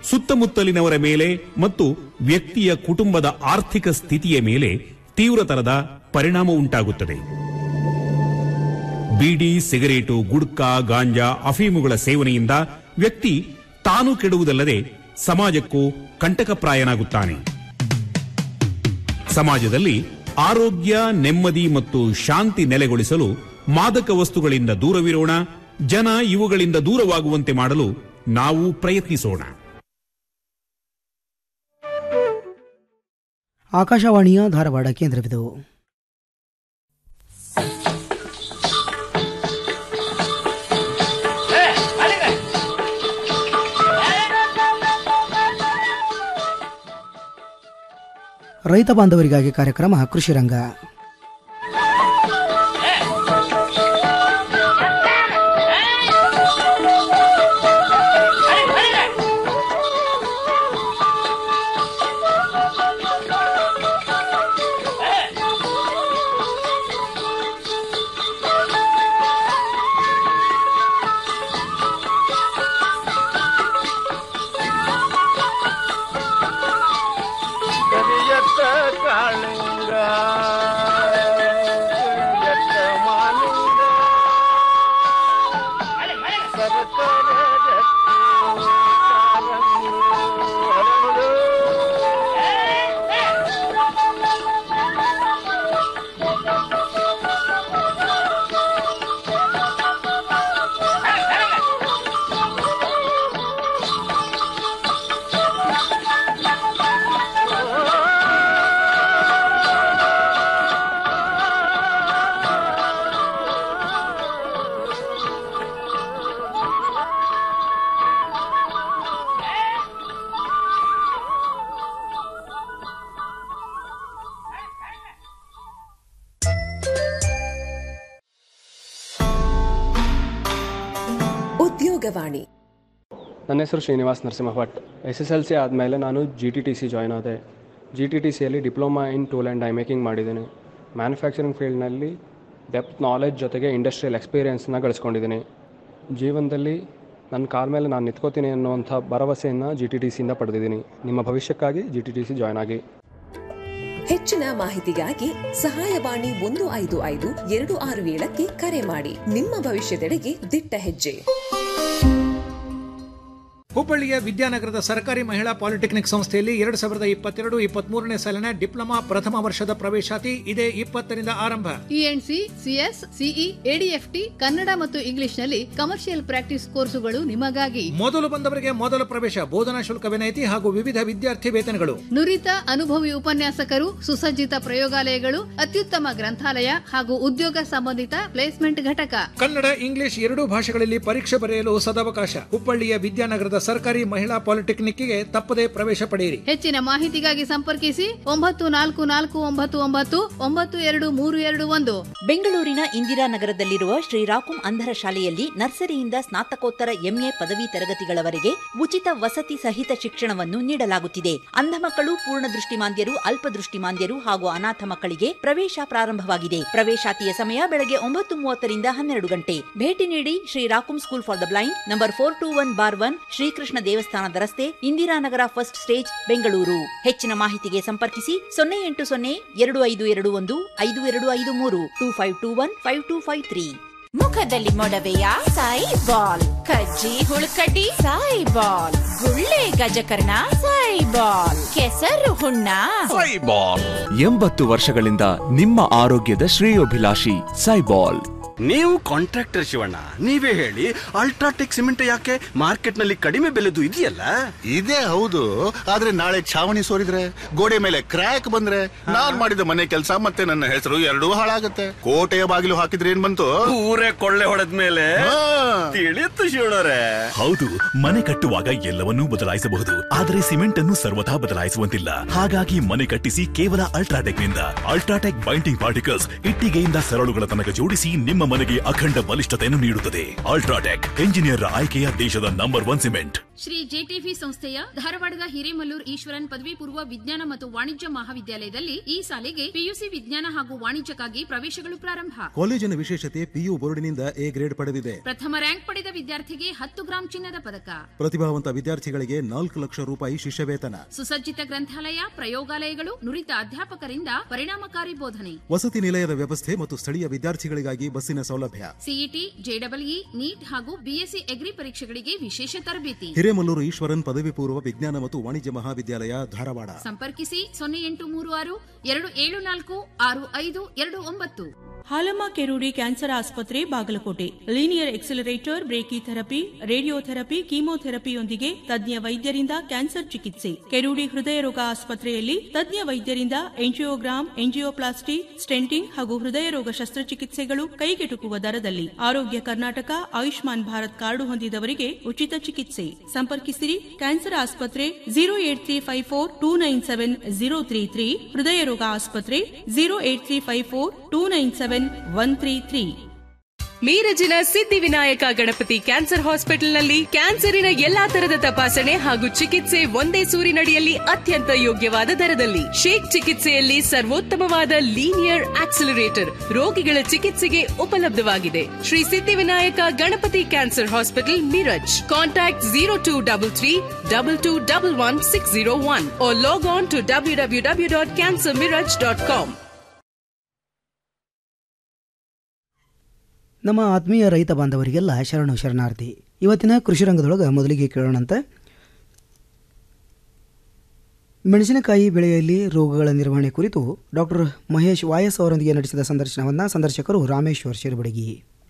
ಸುತ್ತಮುತ್ತಲಿನವರ ಮೇಲೆ ಮತ್ತು ವ್ಯಕ್ತಿಯ ಕುಟುಂಬದ ಆರ್ಥಿಕ ಸ್ಥಿತಿಯ ಮೇಲೆ ತೀವ್ರತರದ ಪರಿಣಾಮ ಉಂಟಾಗುತ್ತದೆ ಬೀಡಿ ಸಿಗರೇಟು ಗುಡ್ಕಾ ಗಾಂಜಾ ಅಫೀಮುಗಳ ಸೇವನೆಯಿಂದ ವ್ಯಕ್ತಿ ತಾನು ಕೆಡುವುದಲ್ಲದೆ ಸಮಾಜಕ್ಕೂ ಕಂಟಕಪ್ರಾಯನಾಗುತ್ತಾನೆ ಸಮಾಜದಲ್ಲಿ ಆರೋಗ್ಯ ನೆಮ್ಮದಿ ಮತ್ತು ಶಾಂತಿ ನೆಲೆಗೊಳಿಸಲು ಮಾದಕ ವಸ್ತುಗಳಿಂದ ದೂರವಿರೋಣ ಜನ ಇವುಗಳಿಂದ ದೂರವಾಗುವಂತೆ ಮಾಡಲು ನಾವು ಪ್ರಯತ್ನಿಸೋಣ ಆಕಾಶವಾಣಿಯ ಧಾರವಾಡ ಕೇಂದ್ರವಿದು ರೈತ ಬಾಂಧವರಿಗಾಗಿ ಕಾರ್ಯಕ್ರಮ ಕೃಷಿ ರಂಗ ಕರಿಯತ್ತ ಕಾಳಿಂಗ ಕರಿಯತ್ತ ಮಾಲಿಂಗ ಸರಕಾರ ಉದ್ಯೋಗವಾಣಿ ನನ್ನ ಹೆಸರು Srinivas Narasimha Bhat S S L C ಆದಮೇಲೆ ನಾನು G T T C join ಆದೆ ಜಿ ಟಿ ಟಿ ಸಿಯಲ್ಲಿ diploma in tool and die making ಮಾಡಿದ್ದೀನಿ ಮ್ಯಾನುಫ್ಯಾಕ್ಚರಿಂಗ್ ಫೀಲ್ಡ್ನಲ್ಲಿ ಡೆಪ್ತ್ ನಾಲೆಜ್ ಜೊತೆಗೆ ಇಂಡಸ್ಟ್ರಿಯಲ್ ಎಕ್ಸ್ಪೀರಿಯೆನ್ಸ್ನ ಗಳಿಸ್ಕೊಂಡಿದ್ದೀನಿ ಜೀವನದಲ್ಲಿ ನನ್ನ ಕಾಲ ಮೇಲೆ ನಾನು ನಿಂತ್ಕೋತೀನಿ ಅನ್ನುವಂಥ ಭರವಸೆಯನ್ನು ಜಿ ಟಿ ಟಿ ಸಿಯಿಂದ ಪಡೆದಿದ್ದೀನಿ ನಿಮ್ಮ ಭವಿಷ್ಯಕ್ಕಾಗಿ G T T C join ಆಗಿ ಹೆಚ್ಚಿನ ಮಾಹಿತಿಗಾಗಿ ಸಹಾಯವಾಣಿ ಒಂದು ಐದು ಐದು ಎರಡು ಆರು ಏಳಕ್ಕೆ ಕರೆ ಮಾಡಿ ನಿಮ್ಮ ಭವಿಷ್ಯದೆಡೆಗೆ ದಿಟ್ಟ ಹೆಜ್ಜೆ ಹುಬ್ಬಳ್ಳಿಯ ವಿದ್ಯಾನಗರದ ಸರ್ಕಾರಿ ಮಹಿಳಾ ಪಾಲಿಟೆಕ್ನಿಕ್ ಸಂಸ್ಥೆಯಲ್ಲಿ ಎರಡು ಸಾವಿರದ ಇಪ್ಪತ್ತೆರಡು ಇಪ್ಪತ್ಮೂರನೇ ಸಾಲಿನ ಡಿಪ್ಲೊಮಾ ಪ್ರಥಮ ವರ್ಷದ ಪ್ರವೇಶಾತಿ ಇದೇ ಇಪ್ಪತ್ತರಿಂದ ಆರಂಭ ENC CS CE ADFT Kannada ಮತ್ತು ಇಂಗ್ಲಿಷ್ನಲ್ಲಿ ಕಮರ್ಷಿಯಲ್ ಪ್ರಾಕ್ಟೀಸ್ ಕೋರ್ಸುಗಳು ನಿಮಗಾಗಿ ಮೊದಲು ಬಂದವರಿಗೆ ಮೊದಲ ಪ್ರವೇಶ ಬೋಧನಾ ಶುಲ್ಕ ವಿನಾಯಿತಿ ಹಾಗೂ ವಿವಿಧ ವಿದ್ಯಾರ್ಥಿ ವೇತನಗಳು ನುರಿತ ಅನುಭವಿ ಉಪನ್ಯಾಸಕರು ಸುಸಜ್ಜಿತ ಪ್ರಯೋಗಾಲಯಗಳು ಅತ್ಯುತ್ತಮ ಗ್ರಂಥಾಲಯ ಹಾಗೂ ಉದ್ಯೋಗ ಸಂಬಂಧಿತ ಪ್ಲೇಸ್ಮೆಂಟ್ ಘಟಕ ಕನ್ನಡ ಇಂಗ್ಲಿಷ್ ಎರಡೂ ಭಾಷೆಗಳಲ್ಲಿ ಪರೀಕ್ಷೆ ಬರೆಯಲು ಸದಾವಕಾಶ ಹುಬ್ಬಳ್ಳಿಯ ವಿದ್ಯಾನಗರದ ಸರ್ಕಾರಿ ಮಹಿಳಾ ಪಾಲಿಟೆಕ್ನಿಕ್ಗೆ ತಪ್ಪದೇ ಪ್ರವೇಶ ಪಡೆಯಿರಿ ಹೆಚ್ಚಿನ ಮಾಹಿತಿಗಾಗಿ ಸಂಪರ್ಕಿಸಿ ಒಂಬತ್ತು ನಾಲ್ಕು ನಾಲ್ಕು ಒಂಬತ್ತು ಒಂಬತ್ತು ಒಂಬತ್ತು ಎರಡು ಮೂರು ಎರಡು ಒಂದು ಬೆಂಗಳೂರಿನ ಇಂದಿರಾನಗರದಲ್ಲಿರುವ ಶ್ರೀರಾಕುಂ ಅಂಧರ ಶಾಲೆಯಲ್ಲಿ ನರ್ಸರಿಯಿಂದ ಸ್ನಾತಕೋತ್ತರ ಎಂಎ ಪದವಿ ತರಗತಿಗಳವರೆಗೆ ಉಚಿತ ವಸತಿ ಸಹಿತ ಶಿಕ್ಷಣವನ್ನು ನೀಡಲಾಗುತ್ತಿದೆ ಅಂಧ ಮಕ್ಕಳು ಪೂರ್ಣ ದೃಷ್ಟಿಮಾಂದ್ಯರು ಅಲ್ಪದೃಷ್ಟಿಮಾಂದ್ಯರು ಹಾಗೂ ಅನಾಥ ಮಕ್ಕಳಿಗೆ ಪ್ರವೇಶ ಪ್ರಾರಂಭವಾಗಿದೆ ಪ್ರವೇಶಾತಿಯ ಸಮಯ ಬೆಳಗ್ಗೆ ಒಂಬತ್ತು ಮೂವತ್ತರಿಂದ ಹನ್ನೆರಡು ಗಂಟೆ ಭೇಟಿ ನೀಡಿ ಶ್ರೀ ರಾಕುಂ school for the blind number four two one bar one Srikrishna ದೇವಸ್ಥಾನದ ರಸ್ತೆ ಇಂದಿರಾನಗರ ಫಸ್ಟ್ ಸ್ಟೇಜ್ ಬೆಂಗಳೂರು ಹೆಚ್ಚಿನ ಮಾಹಿತಿಗೆ ಸಂಪರ್ಕಿಸಿ ಸೊನ್ನೆ ಎಂಟು ಸೊನ್ನೆ ಎರಡು ಐದು ಎರಡು ಒಂದು ಐದು ಎರಡು ಐದು ಮೂರು two five two one five two five three ಮುಖದಲ್ಲಿ ಮೊಡವೆಯ ಸಾಯಿ ಬಾಲ್ ಕಜ್ಜಿ ಹುಳುಕಡ್ಡಿ ಸಾಯಿ ಬಾಲ್ ಗುಳ್ಳೆ ಗಜಕರ್ಣ ಸಾಯಿ ಬಾಲ್ ಕೆಸರು ಹುಣ್ಣ ಎಂಬತ್ತು ವರ್ಷಗಳಿಂದ ನಿಮ್ಮ ಆರೋಗ್ಯದ ಶ್ರೇಯೋಭಿಲಾಷಿ ಸೈಬಾಲ್ ನೀವು ಕಾಂಟ್ರಾಕ್ಟರ್ ಶಿವಣ್ಣ ನೀವೇ ಹೇಳಿ ಅಲ್ಟ್ರಾಟೆಕ್ ಸಿಮೆಂಟ್ ಯಾಕೆ ಮಾರ್ಕೆಟ್ ನಲ್ಲಿ ಕಡಿಮೆ ಬೆಲೆದು ಇದೆಯಲ್ಲ ಇದೇ ಹೌದು ಆದ್ರೆ ನಾಳೆ ಛಾವಣಿ ಸೋರಿದ್ರೆ ಗೋಡೆ ಮೇಲೆ ಕ್ರ್ಯಾಕ್ ಬಂದ್ರೆ ನಾನ್ ಮಾಡಿದ ಮನೆ ಕೆಲಸ ಮತ್ತೆ ನನ್ನ ಹೆಸರು ಎರಡೂ ಹಾಳಾಗತ್ತೆ ಕೋಟೆಯ ಬಾಗಿಲು ಹಾಕಿದ್ರೆ ಏನ್ ಬಂತು ಊರೇ ಕೊಳ್ಳೆ ಹೊಡೆದ ಮೇಲೆ ತಿಳಿತು ಶಿವಣ್ಣರೇ ಹೌದು ಮನೆ ಕಟ್ಟುವಾಗ ಎಲ್ಲವನ್ನೂ ಬದಲಾಯಿಸಬಹುದು ಆದರೆ ಸಿಮೆಂಟ್ ಅನ್ನು ಸರ್ವಥಾ ಬದಲಾಯಿಸುವಂತಿಲ್ಲ ಹಾಗಾಗಿ ಮನೆ ಕಟ್ಟಿಸಿ ಕೇವಲ ಅಲ್ಟ್ರಾಟೆಕ್ ನಿಂದ ಅಲ್ಟ್ರಾಟೆಕ್ ಬೈಂಡಿಂಗ್ ಪಾರ್ಟಿಕಲ್ಸ್ ಇಟ್ಟಿಗೆಯಿಂದ ಸರಳುಗಳ ತನಕ ಜೋಡಿಸಿ ನಿಮ್ಮ ಮನೆಗೆ ಅಖಂಡ ಬಲಿಷ್ಠತೆಯನ್ನು ನೀಡುತ್ತದೆ ಅಲ್ಟ್ರಾಟೆಕ್ ಎಂಜಿನಿಯರ್ ಆಯ್ಕೆಯ ದೇಶದ number one cement Shri JTV ಸಂಸ್ಥೆಯ ಧಾರವಾಡದ ಹಿರೇಮಲ್ಲೂರ್ ಈಶ್ವರನ್ ಪದವಿ ಪೂರ್ವ ವಿಜ್ಞಾನ ಮತ್ತು ವಾಣಿಜ್ಯ ಮಹಾವಿದ್ಯಾಲಯದಲ್ಲಿ ಈ ಸಾಲಿಗೆ ಪಿಯುಸಿ ವಿಜ್ಞಾನ ಹಾಗೂ ವಾಣಿಜ್ಯಕ್ಕಾಗಿ ಪ್ರವೇಶಗಳು ಪ್ರಾರಂಭ ಕಾಲೇಜಿನ ವಿಶೇಷತೆ ಪಿಯು ಬೋರ್ಡಿನಿಂದ ಎ ಗ್ರೇಡ್ ಪಡೆದಿದೆ ಪ್ರಥಮ ರ್ಯಾಂಕ್ ಪಡೆದ ವಿದ್ಯಾರ್ಥಿಗೆ ಹತ್ತು ಗ್ರಾಂ ಚಿನ್ನದ ಪದಕ ಪ್ರತಿಭಾವಂತ ವಿದ್ಯಾರ್ಥಿಗಳಿಗೆ ನಾಲ್ಕು ಲಕ್ಷ ರೂಪಾಯಿ ಶಿಷ್ಯ ವೇತನ ಸುಸಜ್ಜಿತ ಗ್ರಂಥಾಲಯ ಪ್ರಯೋಗಾಲಯಗಳು ನುರಿತ ಅಧ್ಯಾಪಕರಿಂದ ಪರಿಣಾಮಕಾರಿ ಬೋಧನೆ ವಸತಿ ನಿಲಯದ ವ್ಯವಸ್ಥೆ ಮತ್ತು ಸ್ಥಳೀಯ ವಿದ್ಯಾರ್ಥಿಗಳಿಗಾಗಿ ಬಸ್ಸಿನ ಸೌಲಭ್ಯ ಸಿಇಟಿ ಜೆಡಬ್ಲ್ಇ ನೀಟ್ ಹಾಗೂ ಬಿಎಸ್ಸಿ ಎಗ್ರಿ ಪರೀಕ್ಷೆಗಳಿಗೆ ವಿಶೇಷ ತರಬೇತಿ ಹಿರೇಮಲ್ಲೂರು ಈಶ್ವರನ್ ಪದವಿ ಪೂರ್ವ ವಿಜ್ಞಾನ ಮತ್ತು ವಾಣಿಜ್ಯ ಮಹಾವಿದ್ಯಾಲಯ ಧಾರವಾಡ ಸಂಪರ್ಕಿಸಿ ಸೊನ್ನೆ ಎಂಟು ಮೂರು ಆರು ಎರಡು ಏಳು ನಾಲ್ಕು ಆರು ಐದು ಎರಡು ಒಂಬತ್ತು ಹಾಲಮ್ಮ ಕೆರೂಡಿ ಕ್ಯಾನ್ಸರ್ ಆಸ್ಪತ್ರೆ Bagalkot linear accelerator brachytherapy radiotherapy ಕೀಮೋಥೆರಪಿಯೊಂದಿಗೆ ತಜ್ಞ ವೈದ್ಯರಿಂದ ಕ್ಯಾನ್ಸರ್ ಚಿಕಿತ್ಸೆ ಕೆರೂಡಿ ಹೃದಯ ರೋಗ ಆಸ್ಪತ್ರೆಯಲ್ಲಿ ತಜ್ಞ ವೈದ್ಯರಿಂದ ಎಂಜಿಯೋಗ್ರಾಮ್ ಎಂಜಿಯೋಪ್ಲಾಸ್ಟಿ ಸ್ಟೆಂಟಿಂಗ್ ಹಾಗೂ ಹೃದಯ ರೋಗ ಶಸ್ತ್ರಚಿಕಿತ್ಸೆಗಳು ಕೈಗೆಟುಕುವ ದರದಲ್ಲಿ ಆರೋಗ್ಯ ಕರ್ನಾಟಕ ಆಯುಷ್ಮಾನ್ ಭಾರತ್ ಕಾರ್ಡು ಹೊಂದಿದವರಿಗೆ ಉಚಿತ ಚಿಕಿತ್ಸೆ ಸಂಪರ್ಕಿಸಿರಿ ಕ್ಯಾನ್ಸರ್ ಆಸ್ಪತ್ರೆ zero eight three five four two nine seven zero three three ಹೃದಯ ರೋಗ ಆಸ್ಪತ್ರೆ zero eight three five four two nine seven one three three ಮೀರಜಿನ ಸಿದ್ಧಿವಿನಾಯಕ ಗಣಪತಿ ಕ್ಯಾನ್ಸರ್ ಹಾಸ್ಪಿಟಲ್ನಲ್ಲಿ ಕ್ಯಾನ್ಸರಿನ ಎಲ್ಲಾ ತರದ ತಪಾಸಣೆ ಹಾಗೂ ಚಿಕಿತ್ಸೆ ಒಂದೇ ಸೂರಿನಡಿಯಲ್ಲಿ ಅತ್ಯಂತ ಯೋಗ್ಯವಾದ ದರದಲ್ಲಿ ಶೇಕ್ ಚಿಕಿತ್ಸೆಯಲ್ಲಿ ಸರ್ವೋತ್ತಮವಾದ ಲೀನಿಯರ್ ಆಕ್ಸಿಲರೇಟರ್ ರೋಗಿಗಳ ಚಿಕಿತ್ಸೆಗೆ ಉಪಲಬ್ಧವಾಗಿದೆ Shri Siddhivinayak Ganapati cancer hospital Miraj contact zero two double three double two double one six zero one log on to W W W dot cancer Miraj dot com ನಮ್ಮ ಆತ್ಮೀಯ ರೈತ ಬಾಂಧವರಿಗೆಲ್ಲ ಶರಣು ಶರಣಾರ್ಥಿ ಇವತ್ತಿನ ಕೃಷಿ ರಂಗದೊಳಗೆ ಮೊದಲಿಗೆ ಕೇಳೋಣಂತೆ ಮೆಣಸಿನಕಾಯಿ ಬೆಳೆಯಲ್ಲಿ ರೋಗಗಳ ನಿರ್ವಹಣೆ ಕುರಿತು ಡಾಕ್ಟರ್ ಮಹೇಶ್ ವಾಯಸ್ ಅವರೊಂದಿಗೆ ನಡೆಸಿದ ಸಂದರ್ಶನವನ್ನು ಸಂದರ್ಶಕರು ರಾಮೇಶ್ವರ್ ಶಿರಬಡಗಿ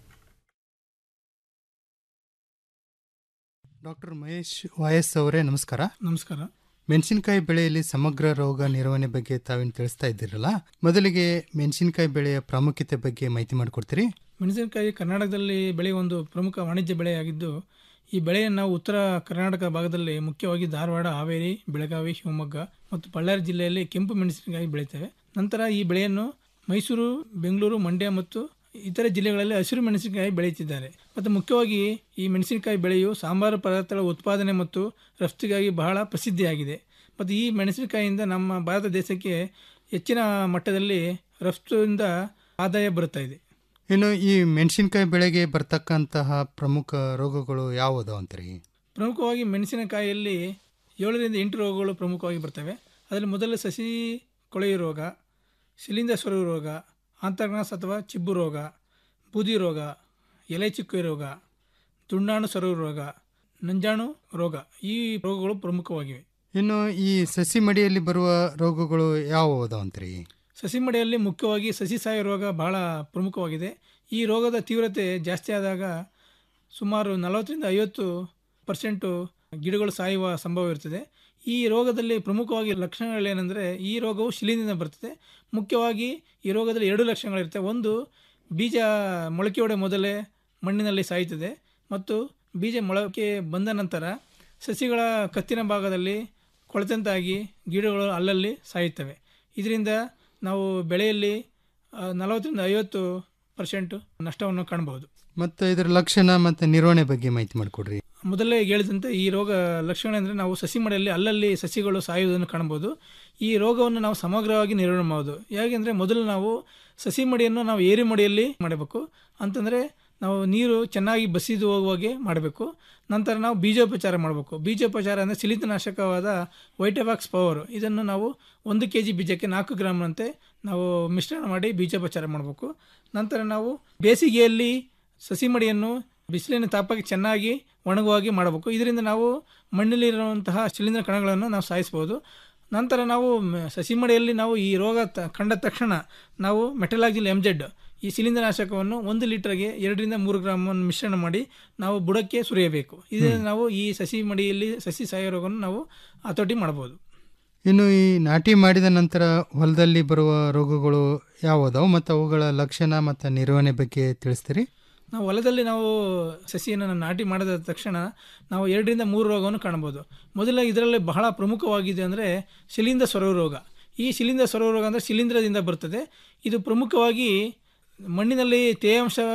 ಡಾಕ್ಟರ್ ಮಹೇಶ್ ವಾಯಸ್ ಅವರೇ ನಮಸ್ಕಾರ ನಮಸ್ಕಾರ ಮೆಣಸಿನಕಾಯಿ ಬೆಳೆಯಲ್ಲಿ ಸಮಗ್ರ ರೋಗ ನಿರ್ವಹಣೆ ಬಗ್ಗೆ ತಾವೇನು ತಿಳಿಸ್ತಾ ಇದ್ದೀರಲ್ಲ ಮೊದಲಿಗೆ ಮೆಣಸಿನಕಾಯಿ ಬೆಳೆಯ ಪ್ರಾಮುಖ್ಯತೆ ಬಗ್ಗೆ ಮಾಹಿತಿ ಮಾಡಿಕೊಡ್ತೀರಿ ಮೆಣಸಿನಕಾಯಿ ಕರ್ನಾಟಕದಲ್ಲಿ ಬೆಳೆಯುವ ಒಂದು ಪ್ರಮುಖ ವಾಣಿಜ್ಯ ಬೆಳೆಯಾಗಿದ್ದು ಈ ಬೆಳೆಯನ್ನು ನಾವು ಉತ್ತರ ಕರ್ನಾಟಕ ಭಾಗದಲ್ಲಿ ಮುಖ್ಯವಾಗಿ ಧಾರವಾಡ ಹಾವೇರಿ ಬೆಳಗಾವಿ ಶಿವಮೊಗ್ಗ ಮತ್ತು ಬಳ್ಳಾರಿ ಜಿಲ್ಲೆಯಲ್ಲಿ ಕೆಂಪು ಮೆಣಸಿನಕಾಯಿ ಬೆಳೀತೇವೆ ನಂತರ ಈ ಬೆಳೆಯನ್ನು ಮೈಸೂರು ಬೆಂಗಳೂರು ಮಂಡ್ಯ ಮತ್ತು ಇತರೆ ಜಿಲ್ಲೆಗಳಲ್ಲಿ ಹಸಿರು ಮೆಣಸಿನಕಾಯಿ ಬೆಳೆಯುತ್ತಿದ್ದಾರೆ ಮತ್ತು ಮುಖ್ಯವಾಗಿ ಈ ಮೆಣಸಿನಕಾಯಿ ಬೆಳೆಯು ಸಾಂಬಾರು ಪದಾರ್ಥಗಳ ಉತ್ಪಾದನೆ ಮತ್ತು ರಫ್ತಿಗಾಗಿ ಬಹಳ ಪ್ರಸಿದ್ಧಿಯಾಗಿದೆ ಮತ್ತು ಈ ಮೆಣಸಿನಕಾಯಿಯಿಂದ ನಮ್ಮ ಭಾರತ ದೇಶಕ್ಕೆ ಹೆಚ್ಚಿನ ಮಟ್ಟದಲ್ಲಿ ರಫ್ತುವಿಂದ ಆದಾಯ ಬರುತ್ತಾ ಇದೆ ಇನ್ನು ಈ ಮೆಣಸಿನಕಾಯಿ ಬೆಳೆಗೆ ಬರ್ತಕ್ಕಂತಹ ಪ್ರಮುಖ ರೋಗಗಳು ಯಾವುವು ಅಂತೀರಿ ಪ್ರಮುಖವಾಗಿ ಮೆಣಸಿನಕಾಯಿಯಲ್ಲಿ ಏಳರಿಂದ ಎಂಟು ರೋಗಗಳು ಪ್ರಮುಖವಾಗಿ ಬರ್ತವೆ ಅದರಲ್ಲಿ ಮೊದಲು ಸಸಿ ಕೊಳೆಯು ರೋಗ ಶಿಲೀಂಧ್ರ ಸ್ವರ ರೋಗ ಆಂತರ್ನಾಸ್ ಅಥವಾ ಚಿಬ್ಬು ರೋಗ ಬೂದಿ ರೋಗ ಎಲೆ ಚುಕ್ಕೆ ರೋಗ ದುಂಡಾಣು ಸೊರಗು ರೋಗ ನಂಜಾಣು ರೋಗ ಈ ರೋಗಗಳು ಪ್ರಮುಖವಾಗಿವೆ ಇನ್ನು ಈ ಸಸಿ ಮಡಿಯಲ್ಲಿ ಬರುವ ರೋಗಗಳು ಯಾವುವು ಅಂತೀರಿ ಸಸಿ ಮಡಿಯಲ್ಲಿ ಮುಖ್ಯವಾಗಿ ಸಸಿ ಸಾಯೋ ರೋಗ ಬಹಳ ಪ್ರಮುಖವಾಗಿದೆ ಈ ರೋಗದ ತೀವ್ರತೆ ಜಾಸ್ತಿ ಆದಾಗ ಸುಮಾರು ನಲವತ್ತರಿಂದ ಐವತ್ತು ಪರ್ಸೆಂಟು ಗಿಡಗಳು ಸಾಯುವ ಸಂಭವ ಇರ್ತದೆ ಈ ರೋಗದಲ್ಲಿ ಪ್ರಮುಖವಾಗಿ ಲಕ್ಷಣಗಳೇನೆಂದರೆ ಈ ರೋಗವು ಶಿಲೀಂಧ್ರದಿಂದ ಬರ್ತದೆ ಮುಖ್ಯವಾಗಿ ಈ ರೋಗದಲ್ಲಿ ಎರಡು ಲಕ್ಷಣಗಳಿರ್ತವೆ ಒಂದು ಬೀಜ ಮೊಳಕೆ ಒಡೆ ಮೊದಲೇ ಮಣ್ಣಿನಲ್ಲಿ ಸಾಯುತ್ತದೆ ಮತ್ತು ಬೀಜ ಮೊಳಕೆ ಬಂದ ನಂತರ ಸಸಿಗಳ ಕತ್ತಿನ ಭಾಗದಲ್ಲಿ ಕೊಳೆತಂತಾಗಿ ಗಿಡಗಳು ಅಲ್ಲಲ್ಲಿ ಸಾಯುತ್ತವೆ ಇದರಿಂದ ನಾವು ಬೆಳೆಯಲ್ಲಿ ಆ, ನಲವತ್ತರಿಂದ ಐವತ್ತು ಪರ್ಸೆಂಟ್ ನಷ್ಟವನ್ನು ಕಾಣಬಹುದು ಮತ್ತು ಇದರ ಲಕ್ಷಣ ಮತ್ತು ನಿರ್ವಹಣೆ ಬಗ್ಗೆ ಮಾಹಿತಿ ಮಾಡಿಕೊಡ್ರಿ ಮೊದಲೇ ಹೇಳಿದಂತೆ ಈ ರೋಗ ಲಕ್ಷಣ ಅಂದರೆ ನಾವು ಸಸಿ ಮಡಿಯಲ್ಲಿ ಅಲ್ಲಲ್ಲಿ ಸಸಿಗಳು ಸಾಯುವುದನ್ನು ಕಾಣಬಹುದು ಈ ರೋಗವನ್ನು ನಾವು ಸಮಗ್ರವಾಗಿ ನಿರ್ವಹಣೆ ಮಾಡೋದು ಹೇಗೆಂದರೆ ಮೊದಲು ನಾವು ಸಸಿ ಮಡಿಯನ್ನು ನಾವು ಏರಿ ಮಡಿಯಲ್ಲಿ ಮಾಡಬೇಕು ಅಂತಂದರೆ ನಾವು ನೀರು ಚೆನ್ನಾಗಿ ಬಸಿದು ಹೋಗುವಾಗೆ ಮಾಡಬೇಕು ನಂತರ ನಾವು ಬೀಜೋಪಚಾರ ಮಾಡಬೇಕು ಬೀಜೋಪಚಾರ ಅಂದರೆ ಸಿಲಿತನಾಶಕವಾದ ವೈಟವಾಕ್ಸ್ ಪವರ್ ಇದನ್ನು ನಾವು ಒಂದು ಕೆ ಜಿ ಬೀಜಕ್ಕೆ ನಾಲ್ಕು ಗ್ರಾಮ್ನಂತೆ ನಾವು ಮಿಶ್ರಣ ಮಾಡಿ ಬೀಜೋಪಚಾರ ಮಾಡಬೇಕು ನಂತರ ನಾವು ಬೇಸಿಗೆಯಲ್ಲಿ ಸಸಿ ಮಡಿಯನ್ನು ಬಿಸಿಲಿನ ತಾಪಕ್ಕೆ ಚೆನ್ನಾಗಿ ಒಣಗುವಾಗಿ ಮಾಡಬೇಕು ಇದರಿಂದ ನಾವು ಮಣ್ಣಲ್ಲಿರುವಂತಹ ಶಿಲೀಂಧ್ರ ಕಣಗಳನ್ನು ನಾವು ಸಾಯಿಸ್ಬೋದು ನಂತರ ನಾವು ಮ- ಸಸಿ ಮಡಿಯಲ್ಲಿ ನಾವು ಈ ರೋಗ ತ ಕಂಡ ತಕ್ಷಣ ನಾವು ಮೆಟಲಾಕ್ಸಿಲ್ ಎಮ್ ಜೆಡ್ ಈ ಶಿಲೀಂಧ್ರನಾಶಕವನ್ನು ಒಂದು ಲೀಟರ್ಗೆ ಎರಡರಿಂದ ಮೂರು ಗ್ರಾಮನ್ನು ಮಿಶ್ರಣ ಮಾಡಿ ನಾವು ಬುಡಕ್ಕೆ ಸುರಿಯಬೇಕು ಇದರಿಂದ ನಾವು ಈ ಸಸಿ ಮಡಿಯಲ್ಲಿ ಸಸಿ ಸಾಯೋ ರೋಗವನ್ನು ನಾವು ಹತೋಟಿ ಮಾಡಬಹುದು ಇನ್ನು ಈ ನಾಟಿ ಮಾಡಿದ ನಂತರ ಹೊಲದಲ್ಲಿ ಬರುವ ರೋಗಗಳು ಯಾವುದಾವು ಮತ್ತು ಅವುಗಳ ಲಕ್ಷಣ ಮತ್ತು ನಿರ್ವಹಣೆ ಬಗ್ಗೆ ತಿಳಿಸ್ತೀರಿ ನಾವು ಹೊಲದಲ್ಲಿ ನಾವು ಸಸಿಯನ್ನು ನಾಟಿ ಮಾಡಿದ ತಕ್ಷಣ ನಾವು ಎರಡರಿಂದ ಮೂರು ರೋಗವನ್ನು ಕಾಣಬಹುದು ಮೊದಲ ಇದರಲ್ಲಿ ಬಹಳ ಪ್ರಮುಖವಾಗಿದೆ ಅಂದರೆ ಶಿಲೀಂಧ್ರ ಸೊರಗು ರೋಗ ಈ ಶಿಲೀಂಧ್ರ ಸೊರಗು ರೋಗ ಅಂದರೆ ಶಿಲೀಂಧ್ರದಿಂದ ಬರ್ತದೆ ಇದು ಪ್ರಮುಖವಾಗಿ ಮಣ್ಣಿನಲ್ಲಿ ತೇವಾಂಶ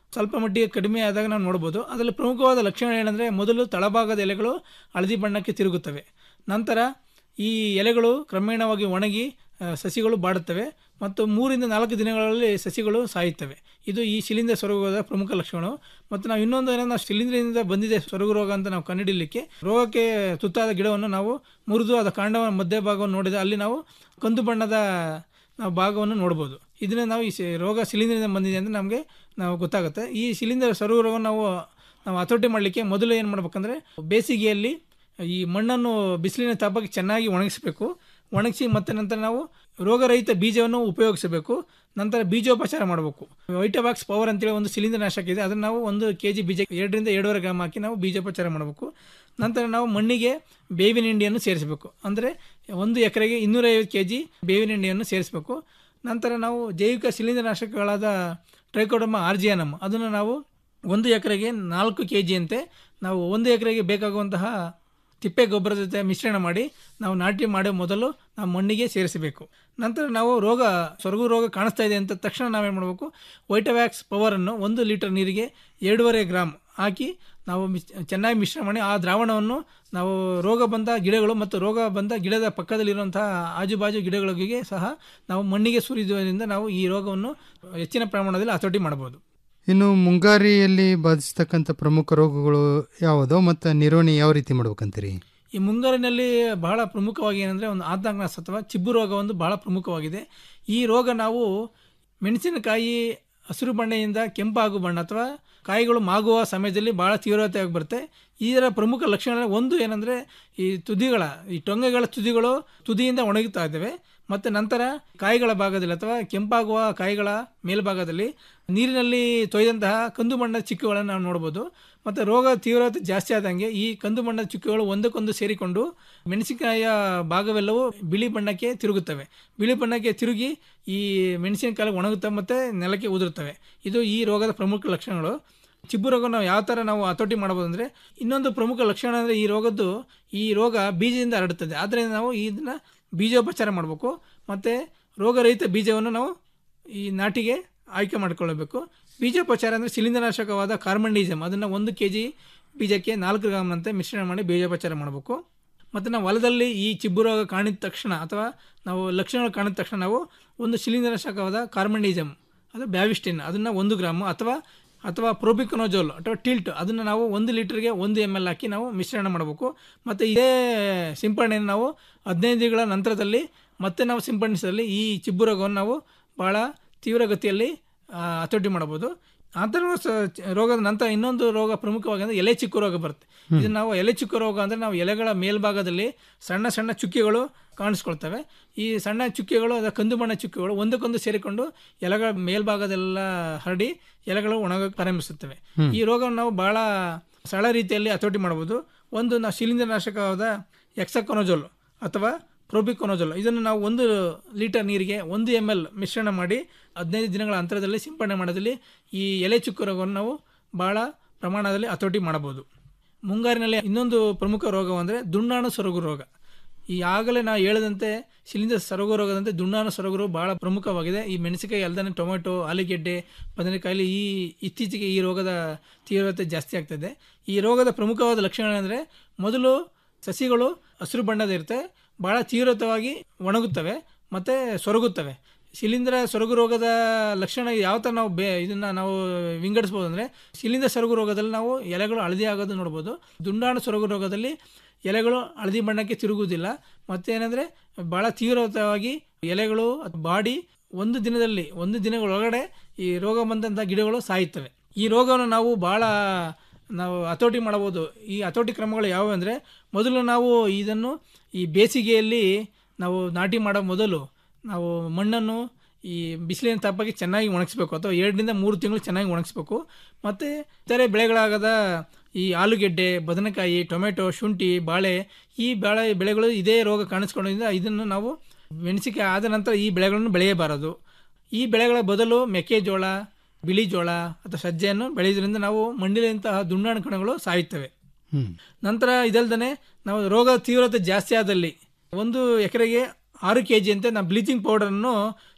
ಸ್ವಲ್ಪ ಮಟ್ಟಿಗೆ ಕಡಿಮೆ ಆದಾಗ ನಾವು ನೋಡ್ಬೋದು ಅದರಲ್ಲಿ ಪ್ರಮುಖವಾದ ಲಕ್ಷಣ ಏನಂದರೆ ಮೊದಲು ತಳಭಾಗದ ಎಲೆಗಳು ಹಳದಿ ಬಣ್ಣಕ್ಕೆ ತಿರುಗುತ್ತವೆ ನಂತರ ಈ ಎಲೆಗಳು ಕ್ರಮೇಣವಾಗಿ ಒಣಗಿ ಆ, ಸಸಿಗಳು ಬಾಡುತ್ತವೆ ಮತ್ತು ಮೂರಿಂದ ನಾಲ್ಕು ದಿನಗಳಲ್ಲಿ ಸಸಿಗಳು ಸಾಯುತ್ತವೆ ಇದು ಈ ಶಿಲೀಂಧ್ರ ಸೊರಗೋದ ಪ್ರಮುಖ ಲಕ್ಷಣಗಳು ಮತ್ತು ನಾವು ಇನ್ನೊಂದು ಏನೋ ನಾವು ಶಿಲೀಂಧ್ರದಿಂದ ಬಂದಿದೆ ಸೊರಗು ರೋಗ ಅಂತ ನಾವು ಕಂಡುಹಿಡಲಿಕ್ಕೆ ರೋಗಕ್ಕೆ ತುತ್ತಾದ ಗಿಡವನ್ನು ನಾವು ಮುರಿದು ಅದ ಕಾಂಡವ ಮಧ್ಯಭಾಗವನ್ನು ನೋಡಿದ ಅಲ್ಲಿ ನಾವು ಕಂದು ಬಣ್ಣದ ನಾವು ಭಾಗವನ್ನು ನೋಡ್ಬೋದು ಇದನ್ನ ನಾವು ಈ ಸಿ- ರೋಗ ಶಿಲೀಂಧ್ರದಿಂದ ಬಂದಿದೆ ಅಂತ ನಮಗೆ ನಾವು ಗೊತ್ತಾಗುತ್ತೆ ಈ ಶಿಲೀಂಧ್ರ ಸೊರಗು ರೋಗವನ್ನು ನಾವು ನಾವು ಹತೋಟಿ ಮಾಡಲಿಕ್ಕೆ ಮೊದಲು ಏನು ಮಾಡ್ಬೇಕಂದ್ರೆ ಬೇಸಿಗೆಯಲ್ಲಿ ಈ ಮಣ್ಣನ್ನು ಬಿಸಿಲಿನ ತಾಪಕ್ಕೆ ಚೆನ್ನಾಗಿ ಒಣಗಿಸಬೇಕು ಒಣಗಿಸಿ ಮತ್ತೆ ನಂತರ ನಾವು ರೋಗರಹಿತ ಬೀಜವನ್ನು ಉಪಯೋಗಿಸಬೇಕು ನಂತರ ಬೀಜೋಪಚಾರ ಮಾಡಬೇಕು ವೈಟಬಾಕ್ಸ್ ಪವರ್ ಅಂತೇಳಿ ಒಂದು ಶಿಲೀಂಧ್ರ ನಾಶಕ ಇದೆ ಅದನ್ನು ನಾವು ಒಂದು ಕೆ ಜಿ ಬೀಜ ಎರಡರಿಂದ ಎರಡೂವರೆ ಗ್ರಾಮ್ ಹಾಕಿ ನಾವು ಬೀಜೋಪಚಾರ ಮಾಡಬೇಕು ನಂತರ ನಾವು ಮಣ್ಣಿಗೆ ಬೇವಿನ ಹಿಂಡಿಯನ್ನು ಸೇರಿಸಬೇಕು ಅಂದರೆ ಒಂದು ಎಕರೆಗೆ ಇನ್ನೂರೈವತ್ತು ಕೆ ಜಿ ಬೇವಿನ ಹಿಂಡಿಯನ್ನು ಸೇರಿಸಬೇಕು ನಂತರ ನಾವು ಜೈವಿಕ ಶಿಲೀಂಧ್ರ ನಾಶಕಗಳಾದ ಟ್ರೈಕೋಡಮ ಆರ್ಜಿಯಾನಮ್ ಅದನ್ನು ನಾವು ಒಂದು ಎಕರೆಗೆ ನಾಲ್ಕು ಕೆ ಜಿಯಂತೆ ನಾವು ಒಂದು ಎಕರೆಗೆ ಬೇಕಾಗುವಂತಹ ತಿಪ್ಪೆ ಗೊಬ್ಬರದ ಜೊತೆ ಮಿಶ್ರಣ ಮಾಡಿ ನಾವು ನಾಟಿ ಮಾಡೋ ಮೊದಲು ನಾವು ಮಣ್ಣಿಗೆ ಸೇರಿಸಬೇಕು ನಂತರ ನಾವು ರೋಗ ಸೊರಗು ರೋಗ ಕಾಣಿಸ್ತಾ ಇದೆ ಅಂತ ತಕ್ಷಣ ನಾವೇನು ಮಾಡಬೇಕು ವೈಟವ್ಯಾಕ್ಸ್ ಪವರನ್ನು ಒಂದು ಲೀಟರ್ ನೀರಿಗೆ ಎರಡೂವರೆ ಗ್ರಾಮ್ ಹಾಕಿ ನಾವು ಮಿಶ್ ಚೆನ್ನಾಗಿ ಮಿಶ್ರಣ ಮಾಡಿ ಆ ದ್ರಾವಣವನ್ನು ನಾವು ರೋಗ ಬಂದ ಗಿಡಗಳು ಮತ್ತು ರೋಗ ಬಂದ ಗಿಡದ ಪಕ್ಕದಲ್ಲಿರುವಂತಹ ಆಜುಬಾಜು ಗಿಡಗಳಿಗೆ ಸಹ ನಾವು ಮಣ್ಣಿಗೆ ಸುರಿಯುವುದರಿಂದ ನಾವು ಈ ರೋಗವನ್ನು ಹೆಚ್ಚಿನ ಪ್ರಮಾಣದಲ್ಲಿ ಹತೋಟಿ ಮಾಡಬಹುದು ಇನ್ನು ಮುಂಗಾರಿಯಲ್ಲಿ ಬಾಧಿಸ್ತಕ್ಕಂಥ ಪ್ರಮುಖ ರೋಗಗಳು ಯಾವುದೋ ಮತ್ತು ನಿರ್ವಹಣೆ ಯಾವ ರೀತಿ ಮಾಡ್ಬೇಕಂತೀರಿ ಈ ಮುಂಗಾರಿನಲ್ಲಿ ಬಹಳ ಪ್ರಮುಖವಾಗಿ ಏನಂದರೆ ಒಂದು ಆತಂಕನಾಶ ಅಥವಾ ಚಿಬ್ಬು ರೋಗ ಒಂದು ಬಹಳ ಪ್ರಮುಖವಾಗಿದೆ ಈ ರೋಗ ನಾವು ಮೆಣಸಿನಕಾಯಿ ಹಸಿರು ಬಣ್ಣದಿಂದ ಕೆಂಪಾಗು ಬಣ್ಣ ಅಥವಾ ಕಾಯಿಗಳು ಮಾಗುವ ಸಮಯದಲ್ಲಿ ಬಹಳ ತೀವ್ರತೆಯಾಗಿ ಬರುತ್ತೆ ಇದರ ಪ್ರಮುಖ ಲಕ್ಷಣ ಒಂದು ಏನಂದರೆ ಈ ತುದಿಗಳ ಈ ಟೊಂಗೆಗಳ ತುದಿಗಳು ತುದಿಯಿಂದ ಒಣಗುತ್ತಾ ಇದ್ದಾವೆ ಮತ್ತು ನಂತರ ಕಾಯಿಗಳ ಭಾಗದಲ್ಲಿ ಅಥವಾ ಕೆಂಪಾಗುವ ಕಾಯಿಗಳ ಮೇಲ್ಭಾಗದಲ್ಲಿ ನೀರಿನಲ್ಲಿ ತೊಯ್ದಂತಹ ಕಂದು ಬಣ್ಣದ ಚಿಕ್ಕುಗಳನ್ನು ನಾವು ನೋಡ್ಬೋದು ಮತ್ತು ರೋಗ ತೀವ್ರತೆ ಜಾಸ್ತಿ ಆದಂಗೆ ಈ ಕಂದು ಬಣ್ಣದ ಚುಕ್ಕೆಗಳು ಒಂದಕ್ಕೊಂದು ಸೇರಿಕೊಂಡು ಮೆಣಸಿನಕಾಯಿಯ ಭಾಗವೆಲ್ಲವೂ ಬಿಳಿ ಬಣ್ಣಕ್ಕೆ ತಿರುಗುತ್ತವೆ ಬಿಳಿ ಬಣ್ಣಕ್ಕೆ ತಿರುಗಿ ಈ ಮೆಣಸಿನಕಾಯಿ ಒಣಗುತ್ತವೆ ಮತ್ತು ನೆಲಕ್ಕೆ ಉದುರುತ್ತವೆ ಇದು ಈ ರೋಗದ ಪ್ರಮುಖ ಲಕ್ಷಣಗಳು ಚಿಬ್ಬು ರೋಗ ನಾವು ಯಾವ ಥರ ನಾವು ಹತೋಟಿ ಮಾಡ್ಬೋದು ಅಂದರೆ ಇನ್ನೊಂದು ಪ್ರಮುಖ ಲಕ್ಷಣ ಅಂದರೆ ಈ ರೋಗದ್ದು ಈ ರೋಗ ಬೀಜದಿಂದ ಹರಡುತ್ತದೆ ಆದ್ದರಿಂದ ನಾವು ಇದನ್ನು ಬೀಜೋಪಚಾರ ಮಾಡಬೇಕು ಮತ್ತು ರೋಗರಹಿತ ಬೀಜವನ್ನು ನಾವು ಈ ನಾಟಿಗೆ ಆಯ್ಕೆ ಮಾಡಿಕೊಳ್ಳಬೇಕು ಬೀಜೋಪಚಾರ ಅಂದರೆ ಶಿಲೀಂಧ್ರನಾಶಕವಾದ ಕಾರ್ಬನ್ಡಿಸಮ್ ಅದನ್ನು ಒಂದು ಕೆ ಜಿ ಬೀಜಕ್ಕೆ ನಾಲ್ಕು ಗ್ರಾಮ್ನಂತೆ ಮಿಶ್ರಣ ಮಾಡಿ ಬೀಜೋಪಚಾರ ಮಾಡಬೇಕು ಮತ್ತು ನಾವು ಹೊಲದಲ್ಲಿ ಈ ಚಿಬ್ಬು ರೋಗ ಕಾಣಿದ ತಕ್ಷಣ ಅಥವಾ ನಾವು ಲಕ್ಷಣಗಳು ಕಾಣಿದ ತಕ್ಷಣ ನಾವು ಒಂದು ಶಿಲೀಂಧ್ರನಾಶಕವಾದ ಕಾರ್ಬನ್ಡಿಸಮ್ ಅದು ಬ್ಯಾವಿಸ್ಟಿನ್ ಅದನ್ನು ಒಂದು ಗ್ರಾಮು ಅಥವಾ ಅಥವಾ ಪ್ರೋಬಿಕೊನೋಜೋಲ್ ಅಥವಾ ಟಿಲ್ಟ್ ಅದನ್ನು ನಾವು ಒಂದು ಲೀಟರ್ಗೆ ಒಂದು ಎಮ್ ಎಲ್ ಹಾಕಿ ನಾವು ಮಿಶ್ರಣ ಮಾಡಬೇಕು ಮತ್ತು ಇದೇ ಸಿಂಪಡಣೆಯನ್ನು ನಾವು ಹದಿನೈದು ದಿನಗಳ ನಂತರದಲ್ಲಿ ಮತ್ತೆ ನಾವು ಸಿಂಪಡಿಸಿದಲ್ಲಿ ಈ ಚಿಬ್ಬು ರೋಗವನ್ನು ನಾವು ಭಾಳ ತೀವ್ರಗತಿಯಲ್ಲಿ ಆ, ಹತೋಟಿ ಮಾಡಬಹುದು ಆಂತರ ರೋಗದ ನಂತರ ಇನ್ನೊಂದು ರೋಗ ಪ್ರಮುಖವಾಗಿ ಅಂದರೆ ಎಲೆ ಚಿಕ್ಕು ರೋಗ ಬರುತ್ತೆ ಇದನ್ನು ನಾವು ಎಲೆ ಚಿಕ್ಕು ರೋಗ ಅಂದರೆ ನಾವು ಎಲೆಗಳ ಮೇಲ್ಭಾಗದಲ್ಲಿ ಸಣ್ಣ ಸಣ್ಣ ಚುಕ್ಕಿಗಳು ಕಾಣಿಸ್ಕೊಳ್ತವೆ ಈ ಸಣ್ಣ ಚುಕ್ಕಿಗಳು ಅದ ಕಂದು ಬಣ್ಣ ಚುಕ್ಕಿಗಳು ಒಂದಕ್ಕೊಂದು ಸೇರಿಕೊಂಡು ಎಲೆಗಳ ಮೇಲ್ಭಾಗದೆಲ್ಲ ಹರಡಿ ಎಲೆಗಳು ಒಣಗಕ್ಕೆ ಪ್ರಾರಂಭಿಸುತ್ತವೆ ಹ್ಮ್. ಈ ರೋಗವನ್ನು ನಾವು ಬಹಳ ಸರಳ ರೀತಿಯಲ್ಲಿ ಹತೋಟಿ ಮಾಡಬಹುದು ಒಂದು ನಾವು ಶಿಲೀಂಧ್ರನಾಶಕವಾದ ಎಕ್ಸಕೊನೋಜೋಲ್ ಅಥವಾ ಪ್ರೋಬಿಕೊನೋಜೋಲ್ ಇದನ್ನು ನಾವು ಒಂದು ಲೀಟರ್ ನೀರಿಗೆ ಒಂದು ಎಮ್ ಎಲ್ ಮಿಶ್ರಣ ಮಾಡಿ ಹದಿನೈದು ದಿನಗಳ ಅಂತರದಲ್ಲಿ ಸಿಂಪಡಣೆ ಮಾಡೋದ್ರಲ್ಲಿ ಈ ಎಲೆ ಚುಕ್ಕು ರೋಗವನ್ನು ನಾವು ಬಹಳ ಪ್ರಮಾಣದಲ್ಲಿ ಹತೋಟಿ ಮಾಡಬಹುದು ಮುಂಗಾರಿನಲ್ಲಿ ಇನ್ನೊಂದು ಪ್ರಮುಖ ರೋಗವೆಂದರೆ ದುಂಡಾಣು ಸೊರಗು ರೋಗ ಈಗಾಗಲೇ ನಾವು ಹೇಳಿದಂತೆ ಶಿಲೀಂಧ್ರ ಸೊರಗು ರೋಗದಂತೆ ದುಂಡಾಣು ಸೊರಗು ರೋಗ ಬಹಳ ಪ್ರಮುಖವಾಗಿದೆ ಈ ಮೆಣಸಿನಕಾಯಿ ಅಲ್ಲದೆ ಟೊಮೆಟೊ ಆಲೂಗೆಡ್ಡೆ ಬದನೆಕಾಯಲ್ಲಿ ಈ ಇತ್ತೀಚೆಗೆ ಈ ರೋಗದ ತೀವ್ರತೆ ಜಾಸ್ತಿ ಆಗ್ತದೆ ಈ ರೋಗದ ಪ್ರಮುಖವಾದ ಲಕ್ಷಣಗಳಂದರೆ ಮೊದಲು ಸಸಿಗಳು ಹಸಿರು ಬಣ್ಣದ ಇರುತ್ತೆ ಭಾಳ ತೀವ್ರತವಾಗಿ ಒಣಗುತ್ತವೆ ಮತ್ತು ಸೊರಗುತ್ತವೆ ಶಿಲೀಂಧ್ರ ಸೊರಗು ರೋಗದ ಲಕ್ಷಣ ಯಾವ ಥರ ನಾವು ಬೇ ಇದನ್ನು ನಾವು ವಿಂಗಡಿಸ್ಬೋದು ಅಂದರೆ ಶಿಲೀಂಧ್ರ ಸೊರಗು ರೋಗದಲ್ಲಿ ನಾವು ಎಲೆಗಳು ಹಳದಿ ಆಗೋದು ನೋಡ್ಬೋದು ದುಂಡಾಣು ಸೊರಗು ರೋಗದಲ್ಲಿ ಎಲೆಗಳು ಹಳದಿ ಬಣ್ಣಕ್ಕೆ ತಿರುಗುವುದಿಲ್ಲ ಮತ್ತೇನೆಂದರೆ ಭಾಳ ತೀವ್ರವಾಗಿ ಎಲೆಗಳು ಬಾಡಿ ಒಂದು ದಿನದಲ್ಲಿ ಒಂದು ದಿನಗಳೊಳಗಡೆ ಈ ರೋಗ ಬಂದಂಥ ಗಿಡಗಳು ಸಾಯುತ್ತವೆ ಈ ರೋಗವನ್ನು ನಾವು ಭಾಳ ನಾವು ಹತೋಟಿ ಮಾಡಬಹುದು ಈ ಹತೋಟಿ ಕ್ರಮಗಳು ಯಾವುವು ಅಂದರೆ ಮೊದಲು ನಾವು ಇದನ್ನು ಈ ಬೇಸಿಗೆಯಲ್ಲಿ ನಾವು ನಾಟಿ ಮಾಡೋ ಮೊದಲು ನಾವು ಮಣ್ಣನ್ನು ಈ ಬಿಸಿಲಿನ ತಾಪಕ್ಕೆ ಚೆನ್ನಾಗಿ ಒಣಗಿಸ್ಬೇಕು ಅಥವಾ ಎರಡರಿಂದ ಮೂರು ತಿಂಗಳು ಚೆನ್ನಾಗಿ ಒಣಗಿಸ್ಬೇಕು ಮತ್ತು ಇತರೆ ಬೆಳೆಗಳಾಗದ ಈ ಆಲೂಗೆಡ್ಡೆ ಬದನೆಕಾಯಿ ಟೊಮೆಟೊ ಶುಂಠಿ ಬಾಳೆ ಈ ಬಾಳೆ ಬೆಳೆಗಳು ಇದೇ ರೋಗ ಕಾಣಿಸ್ಕೊಳ್ಳೋದ್ರಿಂದ ಇದನ್ನು ನಾವು ಮೆಣಸಿಕಾಯಿ ಆದ ನಂತರ ಈ ಬೆಳೆಗಳನ್ನು ಬೆಳೆಯಬಾರದು ಈ ಬೆಳೆಗಳ ಬದಲು ಮೆಕ್ಕೆಜೋಳ ಬಿಳಿ ಜೋಳ ಅಥವಾ ಸಜ್ಜೆಯನ್ನು ಬೆಳೆಯೋದ್ರಿಂದ ನಾವು ಮಣ್ಣಿನಂತಹ ದುಂಡಾಣು ಕಣಗಳು ಸಾಯುತ್ತವೆ ಹ್ಮ್ ನಂತರ ಇದಲ್ದೇ ನಾವು ರೋಗ ತೀವ್ರತೆ ಜಾಸ್ತಿ ಆದಲ್ಲಿ ಒಂದು ಎಕರೆಗೆ ಆರು ಕೆ ಜಿಯಂತೆ ನಾವು ಬ್ಲೀಚಿಂಗ್ ಪೌಡರನ್ನು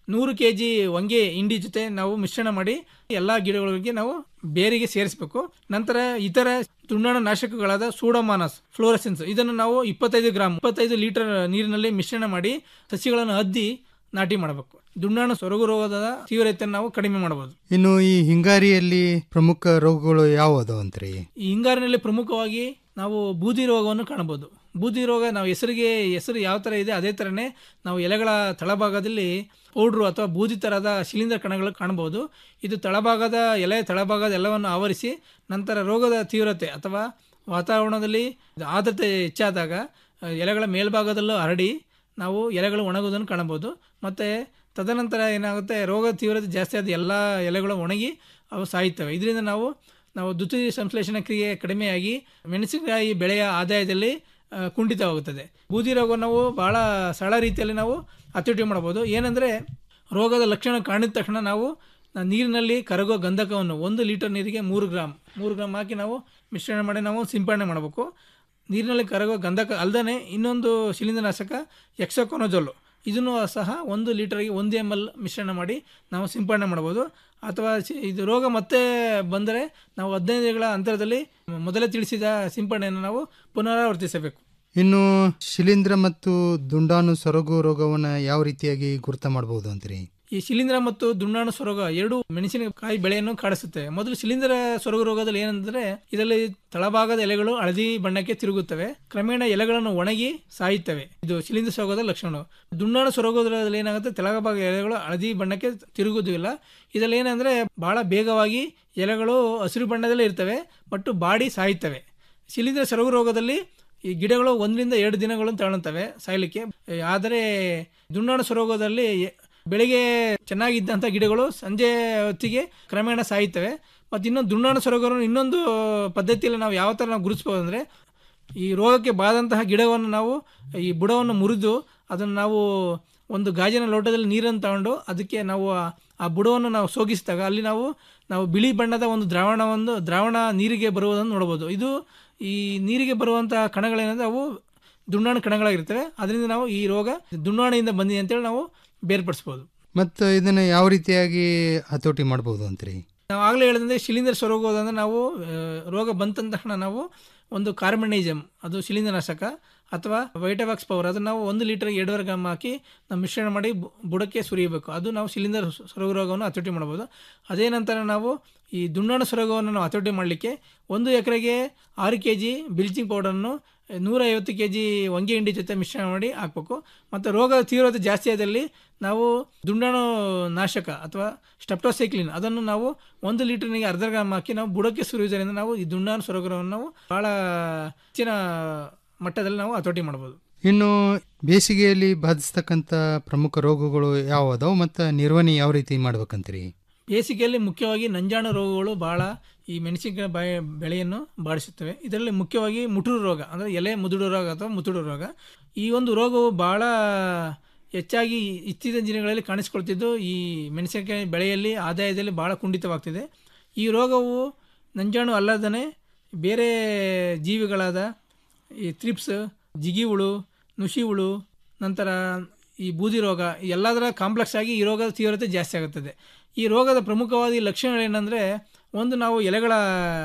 ನೂರು ಕೆ ಜಿ ಹೊಂಗೆ ಹಿಂಡಿ ಜೊತೆ ನಾವು ಮಿಶ್ರಣ ಮಾಡಿ ಎಲ್ಲಾ ಗಿಡಗಳಿಗೆ ನಾವು ಬೇರಿಗೆ ಸೇರಿಸಬೇಕು ನಂತರ ಇತರ ದುಂಡಾಣ ನಾಶಕಗಳಾದ ಸೂಡೋಮಾನಸ್ ಫ್ಲೋರಸೆನ್ಸ್ ಇದನ್ನು ನಾವು ಇಪ್ಪತ್ತೈದು ಗ್ರಾಮ್ ಇಪ್ಪತ್ತೈದು ಲೀಟರ್ ನೀರಿನಲ್ಲಿ ಮಿಶ್ರಣ ಮಾಡಿ ಸಸಿಗಳನ್ನು ಅದ್ದಿ ನಾಟಿ ಮಾಡಬೇಕು ದುಂಡಾಣು ಸೊರಗು ರೋಗದ ತೀವ್ರತೆಯನ್ನು ನಾವು ಕಡಿಮೆ ಮಾಡಬಹುದು ಇನ್ನು ಈ ಹಿಂಗಾರಿಯಲ್ಲಿ ಪ್ರಮುಖ ರೋಗಗಳು ಯಾವುವು ಅಂತ್ರಿ ಈ ಹಿಂಗಾರಿನಲ್ಲಿ ಪ್ರಮುಖವಾಗಿ ನಾವು ಬೂದಿ ರೋಗವನ್ನು ಕಾಣಬಹುದು ಬೂದಿ ರೋಗ ನಾವು ಹೆಸರಿಗೆ ಹೆಸರು ಯಾವ ಥರ ಇದೆ ಅದೇ ಥರನೇ ನಾವು ಎಲೆಗಳ ತಳಭಾಗದಲ್ಲಿ ಪೌಡ್ರು ಅಥವಾ ಬೂದಿ ಥರದ ಶಿಲೀಂಧ್ರ ಕಣಗಳು ಕಾಣಬಹುದು ಇದು ತಳಭಾಗದ ಎಲೆ ತಳಭಾಗದ ಎಲ್ಲವನ್ನು ಆವರಿಸಿ ನಂತರ ರೋಗದ ತೀವ್ರತೆ ಅಥವಾ ವಾತಾವರಣದಲ್ಲಿ ಆರ್ದ್ರತೆ ಹೆಚ್ಚಾದಾಗ ಆ, ಎಲೆಗಳ ಮೇಲ್ಭಾಗದಲ್ಲೂ ಹರಡಿ ನಾವು ಎಲೆಗಳು ಒಣಗುವುದನ್ನು ಕಾಣಬಹುದು ಮತ್ತು ತದನಂತರ ಏನಾಗುತ್ತೆ ರೋಗ ತೀವ್ರತೆ ಜಾಸ್ತಿ ಆದ ಎಲ್ಲ ಎಲೆಗಳು ಒಣಗಿ ಅವು ಸಾಯುತ್ತವೆ ಇದರಿಂದ ನಾವು ನಾವು ದ್ವಿತೀಯ ಸಂಶ್ಲೇಷಣ ಕ್ರಿಯೆ ಕಡಿಮೆಯಾಗಿ ಮೆಣಸಿನಕಾಯಿ ಬೆಳೆಯ ಆದಾಯದಲ್ಲಿ ಆ, ಕುಂಠಿತವಾಗುತ್ತದೆ ಬೂದಿ ರೋಗವನ್ನು ನಾವು ಬಹಳ ಸರಳ ರೀತಿಯಲ್ಲಿ ನಾವು ಹತೋಟಿ ಮಾಡಬಹುದು ಏನಂದರೆ ರೋಗದ ಲಕ್ಷಣ ಕಾಣಿದ ತಕ್ಷಣ ನಾವು ನ- ನೀರಿನಲ್ಲಿ ಕರಗುವ ಗಂಧಕವನ್ನು ಒಂದು ಲೀಟರ್ ನೀರಿಗೆ ಮೂರು ಗ್ರಾಮ್ ಮೂರು ಗ್ರಾಮ್ ಹಾಕಿ ನಾವು ಮಿಶ್ರಣ ಮಾಡಿ ನಾವು ಸಿಂಪಡಣೆ ಮಾಡಬೇಕು ನೀರಿನಲ್ಲಿ ಕರಗುವ ಗಂಧಕ ಅಲ್ಲದೆ ಇನ್ನೊಂದು ಶಿಲೀಂಧ್ರನಾಶಕ ಎಕ್ಸೋಕೊನಜೋಲು ಇದನ್ನು ಸಹ ಒಂದು ಲೀಟರ್ಗೆ ಒಂದು ಎಮ್ ಎಲ್ ಮಿಶ್ರಣ ಮಾಡಿ ನಾವು ಸಿಂಪಡಣೆ ಮಾಡ್ಬೋದು ಅಥವಾ ಸಿ- ಇದು ರೋಗ ಮತ್ತೆ ಬಂದರೆ ನಾವು ಹದಿನೈದು ದಿನಗಳ ಅಂತರದಲ್ಲಿ ಮೊದಲೇ ತಿಳಿಸಿದ ಸಿಂಪಡಣೆಯನ್ನು ನಾವು ಪುನರಾವರ್ತಿಸಬೇಕು ಇನ್ನು ಶಿಲೀಂಧ್ರ ಮತ್ತು ದುಂಡಾಣು ಸೊರಗು ರೋಗವನ್ನ ಯಾವ ರೀತಿಯಾಗಿ ಗುರುತ ಮಾಡಬಹುದು ಅಂತ್ರಿ ಈ ಶಿಲೀಂಧ್ರ ಮತ್ತು ದುಂಡಾಣು ಸೊರಗ ಎರಡು ಮೆಣಸಿನಕಾಯಿ ಬೆಳೆಯನ್ನು ಕಾಡಿಸುತ್ತೆ ಮೊದಲು ಶಿಲೀಂಧ್ರ ಸೊರಗು ರೋಗದಲ್ಲಿ ಏನಂದ್ರೆ ಇದರಲ್ಲಿ ತಳಭಾಗದ ಎಲೆಗಳು ಹಳದಿ ಬಣ್ಣಕ್ಕೆ ತಿರುಗುತ್ತವೆ ಕ್ರಮೇಣ ಎಲೆಗಳನ್ನು ಒಣಗಿ ಸಾಯುತ್ತವೆ ಇದು ಶಿಲೀಂಧ್ರ ಸೊರಗದ ಲಕ್ಷಣ ದುಂಡಾಣು ಸೊರಗೋದ್ರಲ್ಲಿ ಏನಾಗುತ್ತೆ ತೆಳಭಾಗ ಎಲೆಗಳು ಹಳದಿ ಬಣ್ಣಕ್ಕೆ ತಿರುಗುವುದಿಲ್ಲ ಇದರಲ್ಲಿ ಏನಂದ್ರೆ ಬಹಳ ಬೇಗವಾಗಿ ಎಲೆಗಳು ಹಸಿರು ಬಣ್ಣದಲ್ಲೇ ಇರ್ತವೆ ಮತ್ತು ಬಾಡಿ ಸಾಯುತ್ತವೆ ಶಿಲೀಂಧ್ರ ಸೊರಗು ರೋಗದಲ್ಲಿ ಈ ಗಿಡಗಳು ಒಂದರಿಂದ ಎರಡು ದಿನಗಳನ್ನು ತಗೊಳ್ತವೆ ಸಾಯಲಿಕ್ಕೆ ಆದರೆ ದುಂಡಾಣು ಸೊರಗೋದಲ್ಲಿ ಬೆಳಿಗ್ಗೆ ಚೆನ್ನಾಗಿದ್ದಂಥ ಗಿಡಗಳು ಸಂಜೆ ಹೊತ್ತಿಗೆ ಕ್ರಮೇಣ ಸಾಯುತ್ತವೆ ಮತ್ತು ಇನ್ನೊಂದು ದುಂಡಾಣು ಸೊರಗೋರನ್ನು ಇನ್ನೊಂದು ಪದ್ಧತಿಯಲ್ಲಿ ನಾವು ಯಾವ ಥರ ನಾವು ಗುರುತಿಸ್ಬೋದು ಅಂದರೆ ಈ ರೋಗಕ್ಕೆ ಬಾದಂತಹ ಗಿಡವನ್ನು ನಾವು ಈ ಬುಡವನ್ನು ಮುರಿದು ಅದನ್ನು ನಾವು ಒಂದು ಗಾಜಿನ ಲೋಟದಲ್ಲಿ ನೀರನ್ನು ತಗೊಂಡು ಅದಕ್ಕೆ ನಾವು ಆ- ಆ ಬುಡವನ್ನು ನಾವು ಸೋಗಿಸಿದಾಗ ಅಲ್ಲಿ ನಾವು ನಾವು ಬಿಳಿ ಬಣ್ಣದ ಒಂದು ದ್ರಾವಣವನ್ನು ದ್ರಾವಣ ನೀರಿಗೆ ಬರುವುದನ್ನು ನೋಡಬಹುದು ಇದು ಈ ನೀರಿಗೆ ಬರುವಂತಹ ಕಣಗಳೇನಂದ್ರೆ ಅವು ದುಂಡಾಣು ಕಣಗಳಾಗಿರ್ತವೆ ಅದರಿಂದ ನಾವು ಈ ರೋಗ ದುಂಡಾಣೆಯಿಂದ ಬಂದಿದೆ ಅಂತೇಳಿ ನಾವು ಬೇರ್ಪಡಿಸ್ಬೋದು ಮತ್ತು ಇದನ್ನ ಯಾವ ರೀತಿಯಾಗಿ ಹತೋಟಿ ಮಾಡಬಹುದು ಅಂತ್ರಿ ನಾವು ಆಗಲೇ ಹೇಳಿದಂತೆ ಶಿಲೀಂಧ್ರ ಸೊರಗೋದಂದ್ರೆ ನಾವು ಆ, ರೋಗ ಬಂತಂದ ತಕ್ಷಣ ನಾವು ಒಂದು ಕಾರ್ಬನೈಜಮ್ ಅದು ಶಿಲೀಂಧ್ರನಾಶಕ ಅಥವಾ ವೈಟವಾಕ್ಸ್ ಪವರ್ ಅದನ್ನು ನಾವು ಒಂದು ಲೀಟರ್ಗೆ ಎರಡೂವರೆ ಗ್ರಾಮ್ ಹಾಕಿ ನಾವು ಮಿಶ್ರಣ ಮಾಡಿ ಬು- ಬುಡಕ್ಕೆ ಸುರಿಯಬೇಕು ಅದು ನಾವು ಶಿಲೀಂಧ್ರ ಸೊರಗ ರೋಗವನ್ನು ಹತೋಟಿ ಮಾಡ್ಬೋದು ಅದೇ ನಂತರ ನಾವು ಈ ದುಂಡಾಣು ಸೊರಗವನ್ನು ನಾವು ಹತೋಟಿ ಮಾಡಲಿಕ್ಕೆ ಒಂದು ಎಕರೆಗೆ ಆರು ಕೆ ಜಿ ಬ್ಲೀಚಿಂಗ್ ಪೌಡರನ್ನು ನೂರ ಐವತ್ತು ಕೆ ಜಿ ಹೊಂಗೆ ಹಿಂಡಿ ಜೊತೆ ಮಿಶ್ರಣ ಮಾಡಿ ಹಾಕಬೇಕು ಮತ್ತು ರೋಗ ತೀವ್ರತೆ ಜಾಸ್ತಿ ಆದಲ್ಲಿ ನಾವು ದುಂಡಾಣು ನಾಶಕ ಅಥವಾ ಸ್ಟೆಪ್ಟೋಸೈಕ್ಲಿನ್ ಅದನ್ನು ನಾವು ಒಂದು ಲೀಟರ್ನಿಗೆ ಅರ್ಧ ಗ್ರಾಮ್ ಹಾಕಿ ನಾವು ಬುಡಕ್ಕೆ ಸುರಿಯುವುದರಿಂದ ನಾವು ಈ ದುಂಡಾಣು ಸೊರಗರವನ್ನು ನಾವು ಬಹಳ ಹೆಚ್ಚಿನ ಮಟ್ಟದಲ್ಲಿ ನಾವು ಹತೋಟಿ ಮಾಡ್ಬೋದು ಇನ್ನು ಬೇಸಿಗೆಯಲ್ಲಿ ಬಾಧಿಸ್ತಕ್ಕಂಥ ಪ್ರಮುಖ ರೋಗಗಳು ಯಾವ ಅದಾವು ಮತ್ತು ನಿರ್ವಹಣೆ ಯಾವ ರೀತಿ ಮಾಡ್ಬೇಕಂತ್ರಿ ಬೇಸಿಗೆಯಲ್ಲಿ ಮುಖ್ಯವಾಗಿ ನಂಜಾಣು ರೋಗಗಳು ಬಹಳ ಈ ಮೆಣಸಿನಕಾಯಿ ಬಾಯ ಬೆಳೆಯನ್ನು ಬಾಡಿಸುತ್ತವೆ ಇದರಲ್ಲಿ ಮುಖ್ಯವಾಗಿ ಮುಟುರು ರೋಗ ಅಂದರೆ ಎಲೆ ಮುದುಡು ರೋಗ ಅಥವಾ ಮುತುಡು ರೋಗ ಈ ಒಂದು ರೋಗವು ಬಹಳ ಹೆಚ್ಚಾಗಿ ಇತ್ತೀಚಿನ ದಿನಗಳಲ್ಲಿ ಕಾಣಿಸಿಕೊಳ್ತಿದ್ದು ಈ ಮೆಣಸಿನಕಾಯಿ ಬೆಳೆಯಲ್ಲಿ ಆದಾಯದಲ್ಲಿ ಬಹಳ ಕುಂಠಿತವಾಗ್ತಿದೆ ಈ ರೋಗವು ನಂಜಾಣು ಅಲ್ಲದೇ ಬೇರೆ ಜೀವಿಗಳಾದ ಈ ತ್ರಿಪ್ಸ್ ಜಿಗಿ ಹುಳು ನುಷಿ ಹುಳು ನಂತರ ಈ ಬೂದಿ ರೋಗ ಈ ಎಲ್ಲದರ ಕಾಂಪ್ಲೆಕ್ಸ್ ಆಗಿ ಈ ರೋಗದ ತೀವ್ರತೆ ಜಾಸ್ತಿ ಆಗುತ್ತದೆ ಈ ರೋಗದ ಪ್ರಮುಖವಾದ ಈ ಲಕ್ಷಣಗಳೇನೆಂದರೆ ಒಂದು ನಾವು ಎಲೆಗಳ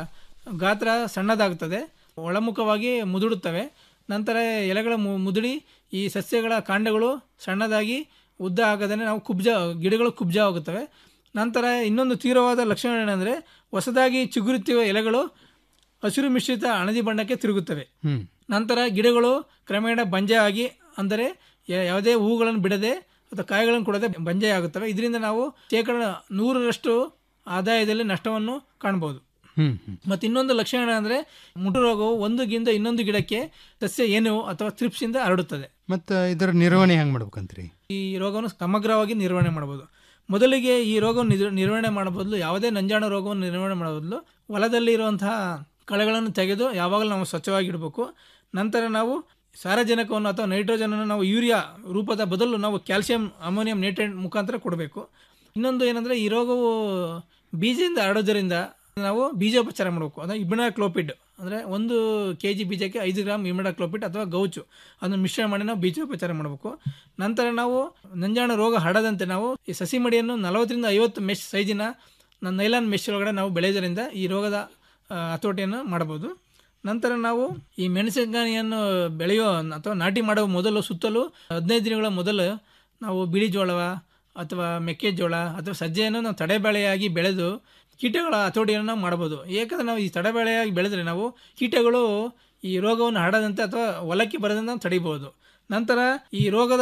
ಗಾತ್ರ ಸಣ್ಣದಾಗುತ್ತದೆ ಒಳಮುಖವಾಗಿ ಮುದುಡುತ್ತವೆ ನಂತರ ಎಲೆಗಳ ಮು- ಮುದುಡಿ ಈ ಸಸ್ಯಗಳ ಕಾಂಡಗಳು ಸಣ್ಣದಾಗಿ ಉದ್ದ ಆಗದೇ ನಾವು ಕುಬ್ಜ ಗಿಡಗಳು ಕುಬ್ಜ ಆಗುತ್ತವೆ ನಂತರ ಇನ್ನೊಂದು ತೀವ್ರವಾದ ಲಕ್ಷಣಗಳೇನೆಂದರೆ ಹೊಸದಾಗಿ ಚಿಗುರುತ್ತಿರುವ ಎಲೆಗಳು ಹಸಿರು ಮಿಶ್ರಿತ ಹಳದಿ ಬಣ್ಣಕ್ಕೆ ತಿರುಗುತ್ತವೆ ಹ್ಮ್ ನಂತರ ಗಿಡಗಳು ಕ್ರಮೇಣ ಬಂಜೆ ಆಗಿ ಅಂದರೆ ಯ- ಯಾವುದೇ ಹೂಗಳನ್ನು ಬಿಡದೆ ಅಥವಾ ಕಾಯಿಗಳನ್ನು ಕೊಡದೆ ಬಂಜೆ ಆಗುತ್ತವೆ ಇದರಿಂದ ನಾವು ಶೇಕಡ ನೂರರಷ್ಟು ಆದಾಯದಲ್ಲಿ ನಷ್ಟವನ್ನು ಕಾಣಬಹುದು ಹ್ಮ್ ಹ್ಮ್ ಮತ್ತು ಇನ್ನೊಂದು ಲಕ್ಷಣ ಅಂದರೆ ಮುಟು ರೋಗವು ಒಂದು ಗಿಂದ ಇನ್ನೊಂದು ಗಿಡಕ್ಕೆ ಸಸ್ಯ ಏನು ಅಥವಾ ತ್ರಿಪ್ಸಿಂದ ಹರಡುತ್ತದೆ ಮತ್ತು ಇದರ ನಿರ್ವಹಣೆ ಹೆಂಗೆ ಮಾಡ್ಬೇಕಂತ್ರಿ ಈ ರೋಗವನ್ನು ಸಮಗ್ರವಾಗಿ ನಿರ್ವಹಣೆ ಮಾಡಬಹುದು ಮೊದಲಿಗೆ ಈ ರೋಗವನ್ನು ನಿರ್- ನಿರ್ವಹಣೆ ಮಾಡೋ ಬದಲು ಯಾವುದೇ ನಂಜಾಣು ರೋಗವನ್ನು ನಿರ್ವಹಣೆ ಮಾಡೋ ಬದಲು ಹೊಲದಲ್ಲಿ ಇರುವಂತಹ ಕಳೆಗಳನ್ನು ತೆಗೆದು ಯಾವಾಗಲೂ ನಾವು ಸ್ವಚ್ಛವಾಗಿಡಬೇಕು ನಂತರ ನಾವು ಸಾರಜನಕವನ್ನು ಅಥವಾ ನೈಟ್ರೋಜನನ್ನು ನಾವು ಯೂರಿಯಾ ರೂಪದ ಬದಲು ನಾವು ಕ್ಯಾಲ್ಸಿಯಂ ಅಮೋನಿಯಂ ನೈಟ್ರೇಟ್ ಮುಖಾಂತರ ಕೊಡಬೇಕು ಇನ್ನೊಂದು ಏನಂದರೆ ಈ ರೋಗವು ಬೀಜದಿಂದ ಹರಡೋದರಿಂದ ನಾವು ಬೀಜೋಪಚಾರ ಮಾಡಬೇಕು ಅಂದರೆ ಇಮಿಡಾಕ್ಲೋಪಿಡ್ ಅಂದರೆ ಒಂದು ಕೆ ಜಿ ಬೀಜಕ್ಕೆ ಐದು ಗ್ರಾಮ್ ಇಮಿಡಾಕ್ಲೋಪಿಡ್ ಅಥವಾ ಗೌಚು ಅದನ್ನು ಮಿಶ್ರಣ ಮಾಡಿ ನಾವು ಬೀಜೋಪಚಾರ ಮಾಡಬೇಕು ನಂತರ ನಾವು ನಂಜಾಣ ರೋಗ ಹರಡದಂತೆ ನಾವು ಈ ಸಸಿ ಮಡಿಯನ್ನು ನಲವತ್ತರಿಂದ ಐವತ್ತು ಮೆಶ್ ಸೈಜಿನ ನ- ನೈಲಾನ್ ಮೆಶ್ ಒಳಗಡೆ ನಾವು ಬೆಳೆಯೋದ್ರಿಂದ ಈ ರೋಗದ ಆ, ಹತೋಟಿಯನ್ನು ಮಾಡಬಹುದು ನಂತರ ನಾವು ಈ ಮೆಣಸಿನಕಾಯಿಯನ್ನು ಬೆಳೆಯೋ ಅಥವಾ ನಾಟಿ ಮಾಡುವ ಮೊದಲು ಸುತ್ತಲೂ ಹದಿನೈದು ದಿನಗಳ ಮೊದಲು ನಾವು ಬಿಳಿ ಜೋಳವ ಅಥವಾ ಮೆಕ್ಕೆಜೋಳ ಅಥವಾ ಸಜ್ಜೆಯನ್ನು ನಾವು ತಡೆಬೇಳೆಯಾಗಿ ಬೆಳೆದು ಕೀಟಗಳ ಹತೋಟಿಯನ್ನು ನಾವು ಮಾಡ್ಬೋದು ಏಕೆಂದರೆ ನಾವು ಈ ತಡೆಬೇಳೆಯಾಗಿ ಬೆಳೆದ್ರೆ ನಾವು ಕೀಟಗಳು ಈ ರೋಗವನ್ನು ಹರಡದಂತೆ ಅಥವಾ ಹೊಲಕ್ಕೆ ಬರದಂತೆ ನಾವು ತಡಿಬೋದು ನಂತರ ಈ ರೋಗದ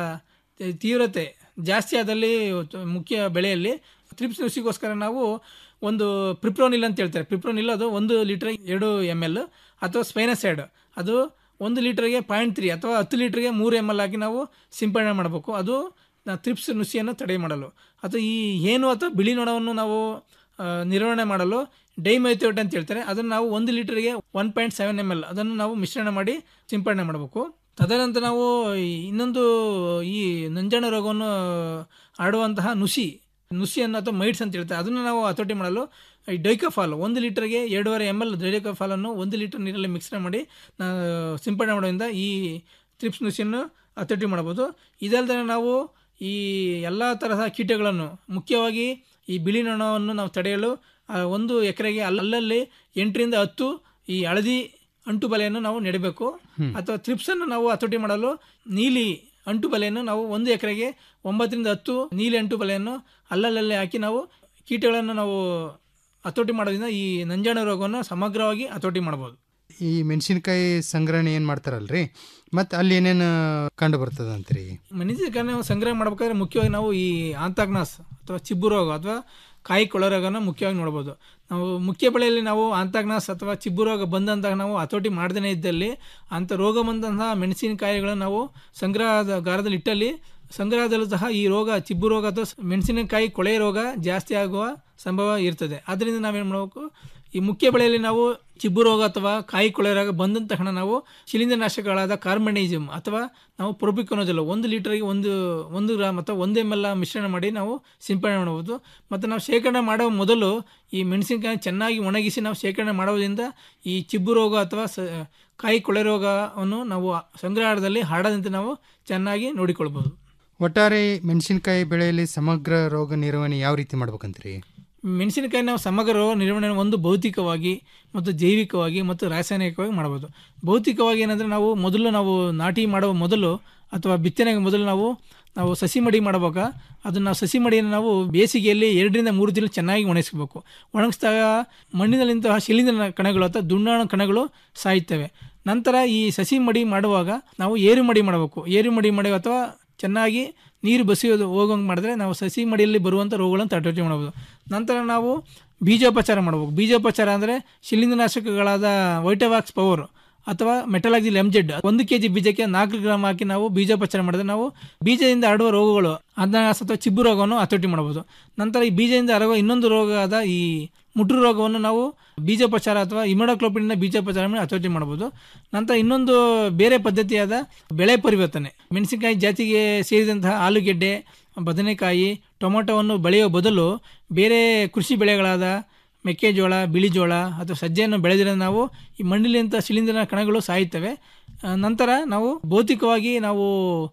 ತೀ- ತೀವ್ರತೆ ಜಾಸ್ತಿ ಆದಲ್ಲಿ ಮುಖ್ಯ ಬೆಳೆಯಲ್ಲಿ ತ್ರಿಪ್ಸ್ ನುಸಿಗೋಸ್ಕರ ನಾವು ಒಂದು ಪ್ರಿಪ್ರೋನಿಲ್ ಅಂತ ಹೇಳ್ತಾರೆ ಪ್ರಿಪ್ರೋನಿಲ್ ಅದು ಒಂದು ಲೀಟರ್ ಎರಡು ಎಮ್ ಎಲ್ ಅಥವಾ ಸ್ಪೈನಸೈಡ್ ಅದು ಒಂದು ಲೀಟರ್ಗೆ ಪಾಯಿಂಟ್ ತ್ರೀ ಅಥವಾ ಹತ್ತು ಲೀಟರ್ಗೆ ಮೂರು ಎಮ್ ಎಲ್ ಹಾಕಿ ನಾವು ಸಿಂಪಡಣೆ ಮಾಡಬೇಕು ಅದು ನ- ತ್ರಿಪ್ಸ್ ನುಸಿಯನ್ನು ತಡೆ ಮಾಡಲು ಅಥವಾ ಈ ಏನು ಅಥವಾ ಬಿಳಿ ನೊಣವನ್ನು ನಾವು ಆ, ನಿರ್ವಹಣೆ ಮಾಡಲು ಡೈಮೈಥೋಟ್ ಅಂತ ಹೇಳ್ತಾರೆ ಅದನ್ನು ನಾವು ಒಂದು ಲೀಟರ್ಗೆ one point seven M L ಅದನ್ನು ನಾವು ಮಿಶ್ರಣ ಮಾಡಿ ಸಿಂಪಡಣೆ ಮಾಡಬೇಕು ತದನಂತರ ನಾವು ಈ ಇನ್ನೊಂದು ಈ ನಂಜಾಣ ರೋಗವನ್ನು ಆಡುವಂತಹ ನುಸಿ ನುಸಿಯನ್ನು ಅಥವಾ ಮೈಟ್ಸ್ ಅಂತ ಹೇಳ್ತಾರೆ ಅದನ್ನು ನಾವು ಹತೋಟಿ ಮಾಡಲು ಈ ಡೈಕಫಾಲ್ ಒಂದು ಲೀಟರ್ಗೆ ಎರಡೂವರೆ ಎಮ್ ಎಲ್ ಡೈಕಫಾಲನ್ನು ಒಂದು ಲೀಟರ್ ನೀರಲ್ಲಿ ಮಿಕ್ಸ್ ಮಾಡಿ ನಾ- ಸಿಂಪಡಣೆ ಮಾಡೋದ್ರಿಂದ ಈ ತ್ರಿಪ್ಸ್ ನುಸಿಯನ್ನು ಹತೋಟಿ ಮಾಡಬಹುದು ಇದಲ್ಲದೆ ನಾವು ಈ ಎಲ್ಲ ತರಹ ಕೀಟಗಳನ್ನು ಮುಖ್ಯವಾಗಿ ಈ ಬಿಳಿ ನೊಣವನ್ನು ನಾವು ತಡೆಯಲು ಆ, ಒಂದು ಎಕರೆಗೆ ಅಲ್ಲಲ್ಲಿ ಎಂಟರಿಂದ ಹತ್ತು ಈ ಹಳದಿ ಅಂಟು ಬಲೆಯನ್ನು ನಾವು ನೆಡಬೇಕು ಅಥವಾ ತ್ರಿಪ್ಸನ್ನು ನಾವು ಹತೋಟಿ ಮಾಡಲು ನೀಲಿ ಅಂಟು ಬಲೆಯನ್ನು ನಾವು ಒಂದು ಎಕರೆಗೆ ಒಂಬತ್ತರಿಂದ ಹತ್ತು ನೀಲಿ ಅಂಟು ಬಲೆಯನ್ನು ಅಲ್ಲಲ್ಲೇ ಹಾಕಿ ನಾವು ಕೀಟಗಳನ್ನು ನಾವು ಹತೋಟಿ ಮಾಡೋದ್ರಿಂದ ಈ ನಂಜಾಣ ರೋಗವನ್ನು ಸಮಗ್ರವಾಗಿ ಹತೋಟಿ ಮಾಡ್ಬೋದು ಈ ಮೆಣಸಿನಕಾಯಿ ಸಂಗ್ರಹಣೆ ಏನು ಮಾಡ್ತಾರಲ್ರಿ ಮತ್ತು ಅಲ್ಲಿ ಏನೇನು ಕಂಡು ಬರ್ತದಂತ್ರಿ ಮೆಣಸಿನಕಾಯಿ ನಾವು ಸಂಗ್ರಹ ಮಾಡ್ಬೇಕಾದ್ರೆ ಮುಖ್ಯವಾಗಿ ನಾವು ಈ ಆಂತಾಗ್ನಾಸ್ ಅಥವಾ ಚಿಬ್ಬು ರೋಗ ಅಥವಾ ಕಾಯಿ ಕೊಳೆ ರೋಗನ ಮುಖ್ಯವಾಗಿ ನೋಡ್ಬೋದು ನಾವು ಮುಖ್ಯ ಬೆಳೆಯಲ್ಲಿ ನಾವು ಆಂತಾಗ್ನಾಸ್ ಅಥವಾ ಚಿಬ್ಬು ರೋಗ ಬಂದಂತಹ ನಾವು ಹತೋಟಿ ಮಾಡದೇ ಇದ್ದಲ್ಲಿ ಅಂಥ ರೋಗ ಬಂದಂತಹ ಮೆಣಸಿನಕಾಯಿಗಳನ್ನು ನಾವು ಸಂಗ್ರಹದ ಗಾರದಲ್ಲಿ ಇಟ್ಟಲ್ಲಿ ಸಂಗ್ರಹದಲ್ಲೂ ಸಹ ಈ ರೋಗ ಚಿಬ್ಬು ರೋಗ ಅಥವಾ ಮೆಣಸಿನಕಾಯಿ ಕೊಳೆ ರೋಗ ಜಾಸ್ತಿ ಆಗುವ ಸಂಭವ ಇರ್ತದೆ ಆದ್ದರಿಂದ ನಾವೇನು ಮಾಡಬೇಕು ಈ ಮುಖ್ಯ ಬೆಳೆಯಲ್ಲಿ ನಾವು ಚಿಬ್ಬು ರೋಗ ಅಥವಾ ಕಾಯಿ ಕೊಳೆ ರೋಗ ಬಂದ ತಕ್ಷಣ ನಾವು ಶಿಲೀಂಧ್ರನಾಶಕಗಳಾದ ಕಾರ್ಬನೈಸಿಮ್ ಅಥವಾ ನಾವು ಪ್ರೊಪಿಕೊನೋಜಲ್ ಒಂದು ಲೀಟರ್ಗೆ ಒಂದು ಒಂದು ಗ್ರಾಮ್ ಅಥವಾ ಒಂದು ಎಮ್ ಎಲ್ ಮಿಶ್ರಣ ಮಾಡಿ ನಾವು ಸಿಂಪಡಣೆ ಮಾಡಬಹುದು ಮತ್ತು ನಾವು ಶೇಖರಣೆ ಮಾಡುವ ಮೊದಲು ಈ ಮೆಣಸಿನಕಾಯಿ ಚೆನ್ನಾಗಿ ಒಣಗಿಸಿ ನಾವು ಶೇಖರಣೆ ಮಾಡೋದ್ರಿಂದ ಈ ಚಿಬ್ಬು ರೋಗ ಅಥವಾ ಸ ಕಾಯಿ ಕೊಳೆ ರೋಗವನ್ನು ನಾವು ಸಂಗ್ರಹದಲ್ಲಿ ಹರಡದಂತೆ ನಾವು ಚೆನ್ನಾಗಿ ನೋಡಿಕೊಳ್ಬೋದು ಒಟ್ಟಾರೆ ಮೆಣಸಿನಕಾಯಿ ಬೆಳೆಯಲ್ಲಿ ಸಮಗ್ರ ರೋಗ ನಿರ್ವಹಣೆ ಯಾವ ರೀತಿ ಮಾಡ್ಬೇಕಂತ್ರಿ ಮೆಣಸಿನಕಾಯಿ ನಾವು ಸಮಗ್ರ ರೋಗ ನಿರ್ವಹಣೆ ಒಂದು ಭೌತಿಕವಾಗಿ ಮತ್ತು ಜೈವಿಕವಾಗಿ ಮತ್ತು ರಾಸಾಯನಿಕವಾಗಿ ಮಾಡಬಹುದು ಭೌತಿಕವಾಗಿ ಏನಂದರೆ ನಾವು ಮೊದಲು ನಾವು ನಾಟಿ ಮಾಡುವ ಮೊದಲು ಅಥವಾ ಬಿತ್ತನೆಗೆ ಮೊದಲು ನಾವು ನಾವು ಸಸಿ ಮಡಿ ಮಾಡಬೇಕಾ ಅದನ್ನು ನಾವು ಸಸಿ ಮಡಿಯನ್ನು ನಾವು ಬೇಸಿಗೆಯಲ್ಲಿ ಎರಡರಿಂದ ಮೂರು ತಿಂಗಳು ಚೆನ್ನಾಗಿ ಒಣಗಿಸ್ಬೇಕು ಒಣಗಿಸಿದಾಗ ಮಣ್ಣಿನಲ್ಲಿಂತಹ ಶಿಲೀಂಧ್ರ ಕಣಗಳು ಅಥವಾ ದುಂಡಾಣು ಕಣಗಳು ಸಾಯುತ್ತವೆ ನಂತರ ಈ ಸಸಿ ಮಡಿ ಮಾಡುವಾಗ ನಾವು ಏರು ಮಡಿ ಮಾಡಬೇಕು ಏರು ಮಡಿ ಮಾಡಿ ಅಥವಾ ಚೆನ್ನಾಗಿ ನೀರು ಬಸಿಯೋದು ಹೋಗೋಂಗೆ ಮಾಡಿದ್ರೆ ನಾವು ಸಸಿ ಮಡಿಯಲ್ಲಿ ಬರುವಂಥ ರೋಗಗಳನ್ನು ತಡೆಗಟ್ಟೆ ಮಾಡಬಹುದು ನಂತರ ನಾವು ಬೀಜೋಪಚಾರ ಮಾಡಬೇಕು ಬೀಜೋಪಚಾರ ಅಂದರೆ ಶಿಲೀಂಧ್ರನಾಶಕಗಳಾದ ವೈಟವಾಕ್ಸ್ ಪವರ್ ಅಥವಾ ಮೆಟಲಾಕ್ಸಿಲ್ ಎಂಜೆಡ್ ಒಂದು ಕೆ ಜಿ ಬೀಜಕ್ಕೆ ನಾಲ್ಕು ಗ್ರಾಮ್ ಹಾಕಿ ನಾವು ಬೀಜೋಪಚಾರ ಮಾಡಿದ್ರೆ ನಾವು ಬೀಜದಿಂದ ಹರಡುವ ರೋಗಗಳು ಅದನ್ನ ಅಥವಾ ಚಿಬ್ಬು ರೋಗವನ್ನು ಹತೋಟಿ ಮಾಡಬಹುದು ನಂತರ ಈ ಬೀಜದಿಂದ ಹರಡುವ ಇನ್ನೊಂದು ರೋಗ ಆದ ಈ ಮುಟ್ರು ರೋಗವನ್ನು ನಾವು ಬೀಜೋಪಚಾರ ಅಥವಾ ಇಮ್ಯುನೋಕ್ಲೋಪಿಡಿನ ಬೀಜೋಪಚಾರ ಮಾಡಿ ಹತೋಟಿ ಮಾಡಬಹುದು ನಂತರ ಇನ್ನೊಂದು ಬೇರೆ ಪದ್ಧತಿಯಾದ ಬೆಳೆ ಪರಿವರ್ತನೆ ಮೆಣಸಿನಕಾಯಿ ಜಾತಿಗೆ ಸೇರಿದಂತಹ ಆಲೂಗೆಡ್ಡೆ ಬದನೆಕಾಯಿ ಟೊಮೊಟೊವನ್ನು ಬೆಳೆಯುವ ಬದಲು ಬೇರೆ ಕೃಷಿ ಬೆಳೆಗಳಾದ ಮೆಕ್ಕೆಜೋಳ ಬಿಳಿಜೋಳ ಅಥವಾ ಸಜ್ಜೆಯನ್ನು ಬೆಳೆದರೆ ನಾವು ಈ ಮಣ್ಣಿಲಿಂದ ಶಿಲೀಂಧ್ರ ಕಣಗಳು ಸಾಯುತ್ತವೆ ಆ, ನಂತರ ನಾವು ಭೌತಿಕವಾಗಿ ನಾವು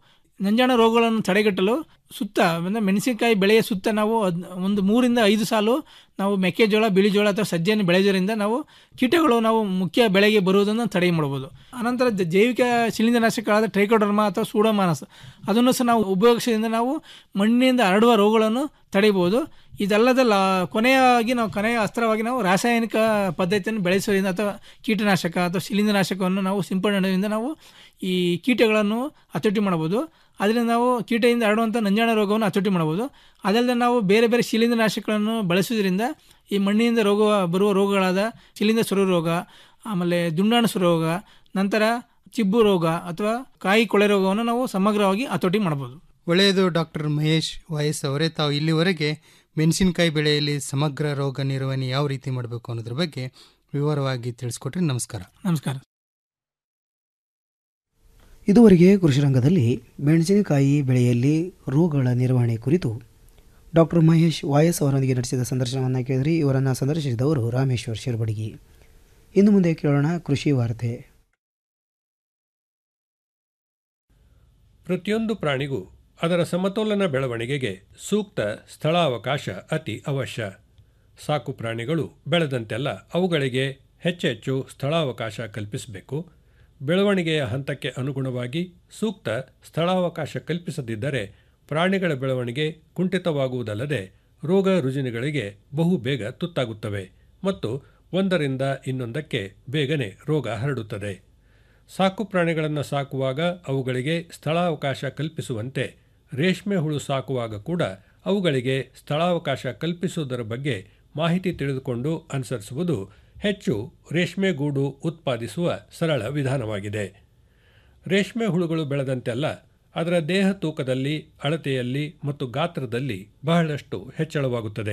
ನಂಜಾಣ ರೋಗಗಳನ್ನು ತಡೆಗಟ್ಟಲು ಸುತ್ತ ಅಂದರೆ ಮೆಣಸಿನಕಾಯಿ ಬೆಳೆಯ ಸುತ್ತ ನಾವು ಅದ್ ಒಂದು ಮೂರಿಂದ ಐದು ಸಾಲು ನಾವು ಮೆಕ್ಕೆಜೋಳ ಬಿಳಿಜೋಳ ಅಥವಾ ಸಜ್ಜೆಯನ್ನು ಬೆಳೆಯೋದ್ರಿಂದ ನಾವು ಕೀಟಗಳು ನಾವು ಮುಖ್ಯ ಬೆಳೆಗೆ ಬರುವುದನ್ನು ತಡೆ ಮಾಡಬಹುದು ಅನಂತರ ಜ- ಜೈವಿಕ ಶಿಲೀಂಧ್ರನಾಶಕಗಳಾದ ಟ್ರೈಕೋಡರ್ಮಾ ಅಥವಾ ಸೂಡೋಮಾನಸ್ ಅದನ್ನು ಸಹ ನಾವು ಉಪಯೋಗಿಸೋದ್ರಿಂದ ನಾವು ಮಣ್ಣಿನಿಂದ ಹರಡುವ ರೋಗಗಳನ್ನು ತಡೆಯಬಹುದು ಇದಲ್ಲದ ಲಾ ಕೊನೆಯಾಗಿ ನಾವು ಕೊನೆಯ ಅಸ್ತ್ರವಾಗಿ ನಾವು ರಾಸಾಯನಿಕ ಪದ್ಧತಿಯನ್ನು ಬೆಳೆಸೋದ್ರಿಂದ ಅಥವಾ ಕೀಟನಾಶಕ ಅಥವಾ ಶಿಲೀಂಧ್ರನಾಶಕವನ್ನು ನಾವು ಸಿಂಪಡಣೆಯಿಂದ ನಾವು ಈ ಕೀಟಗಳನ್ನು ಹತೋಟಿ ಮಾಡಬಹುದು ಅದರಿಂದ ನಾವು ಕೀಟದಿಂದ ಹರಡುವಂಥ ನಂಜಾಣ ರೋಗವನ್ನು ಹತೋಟಿ ಮಾಡಬಹುದು ಅದಲ್ಲದೆ ನಾವು ಬೇರೆ ಬೇರೆ ಶಿಲೀಂಧ್ರನಾಶಕಗಳನ್ನು ಬಳಸೋದ್ರಿಂದ ಈ ಮಣ್ಣಿನಿಂದ ರೋಗ ಬರುವ ರೋಗಗಳಾದ ಶಿಲೀಂಧ್ರ ಸ್ವರ ರೋಗ ಆಮೇಲೆ ದುಂಡಾಣು ಸ್ವರ ರೋಗ ನಂತರ ಚಿಬ್ಬು ರೋಗ ಅಥವಾ ಕಾಯಿ ಕೊಳೆ ರೋಗವನ್ನು ನಾವು ಸಮಗ್ರವಾಗಿ ಹತೋಟಿ ಮಾಡಬಹುದು ಒಳ್ಳೆಯದು ಡಾಕ್ಟರ್ ಮಹೇಶ್ ವಯಸ್ ಅವರೇ ತಾವು ಇಲ್ಲಿವರೆಗೆ ಮೆಣಸಿನಕಾಯಿ ಬೆಳೆಯಲ್ಲಿ ಸಮಗ್ರ ರೋಗ ನಿರ್ವಹಣೆ ಯಾವ ರೀತಿ ಮಾಡಬೇಕು ಅನ್ನೋದ್ರ ಬಗ್ಗೆ ವಿವರವಾಗಿ ತಿಳಿಸ್ಕೊಟ್ರಿ ನಮಸ್ಕಾರ ನಮಸ್ಕಾರ ಇದುವರೆಗೆ ಕೃಷಿ ರಂಗದಲ್ಲಿ ಮೆಣಸಿನಕಾಯಿ ಬೆಳೆಯಲ್ಲಿ ರೋಗಗಳ ನಿರ್ವಹಣೆ ಕುರಿತು ಡಾಕ್ಟರ್ ಮಹೇಶ್ ವಾಯಸ್ ಅವರೊಂದಿಗೆ ನಡೆಸಿದ ಸಂದರ್ಶನವನ್ನು ಕೇಳಿದ್ರಿ ಇವರನ್ನು ಸಂದರ್ಶಿಸಿದವರು ರಾಮೇಶ್ವರ್ ಶಿರ್ಬಡಗಿ ಇನ್ನು ಮುಂದೆ ಕೇಳೋಣ ಕೃಷಿ ವಾರ್ತೆ ಪ್ರತಿಯೊಂದು ಪ್ರಾಣಿಗೂ ಅದರ ಸಮತೋಲನ ಬೆಳವಣಿಗೆಗೆ ಸೂಕ್ತ ಸ್ಥಳಾವಕಾಶ ಅತಿ ಅವಶ್ಯ ಸಾಕು ಪ್ರಾಣಿಗಳು ಬೆಳೆದಂತೆಲ್ಲ ಅವುಗಳಿಗೆ ಹೆಚ್ಚೆಚ್ಚು ಸ್ಥಳಾವಕಾಶ ಕಲ್ಪಿಸಬೇಕು ಬೆಳವಣಿಗೆಯ ಹಂತಕ್ಕೆ ಅನುಗುಣವಾಗಿ ಸೂಕ್ತ ಸ್ಥಳಾವಕಾಶ ಕಲ್ಪಿಸದಿದ್ದರೆ ಪ್ರಾಣಿಗಳ ಬೆಳವಣಿಗೆ ಕುಂಠಿತವಾಗುವುದಲ್ಲದೆ ರೋಗ ರುಜಿನಗಳಿಗೆ ಬಹು ಬೇಗ ತುತ್ತಾಗುತ್ತವೆ ಮತ್ತು ಒಂದರಿಂದ ಇನ್ನೊಂದಕ್ಕೆ ಬೇಗನೆ ರೋಗ ಹರಡುತ್ತದೆ ಸಾಕು ಪ್ರಾಣಿಗಳನ್ನು ಸಾಕುವಾಗ ಅವುಗಳಿಗೆ ಸ್ಥಳಾವಕಾಶ ಕಲ್ಪಿಸುವಂತೆ ರೇಷ್ಮೆ ಹುಳು ಸಾಕುವಾಗ ಕೂಡ ಅವುಗಳಿಗೆ ಸ್ಥಳಾವಕಾಶ ಕಲ್ಪಿಸುವುದರ ಬಗ್ಗೆ ಮಾಹಿತಿ ತಿಳಿದುಕೊಂಡು ಅನುಸರಿಸುವುದು ಹೆಚ್ಚು ರೇಷ್ಮೆ ಗೂಡು ಉತ್ಪಾದಿಸುವ ಸರಳ ವಿಧಾನವಾಗಿದೆ ರೇಷ್ಮೆ ಹುಳುಗಳು ಬೆಳೆದಂತೆಲ್ಲ ಅದರ ದೇಹ ತೂಕದಲ್ಲಿ ಅಳತೆಯಲ್ಲಿ ಮತ್ತು ಗಾತ್ರದಲ್ಲಿ ಬಹಳಷ್ಟು ಹೆಚ್ಚಳವಾಗುತ್ತದೆ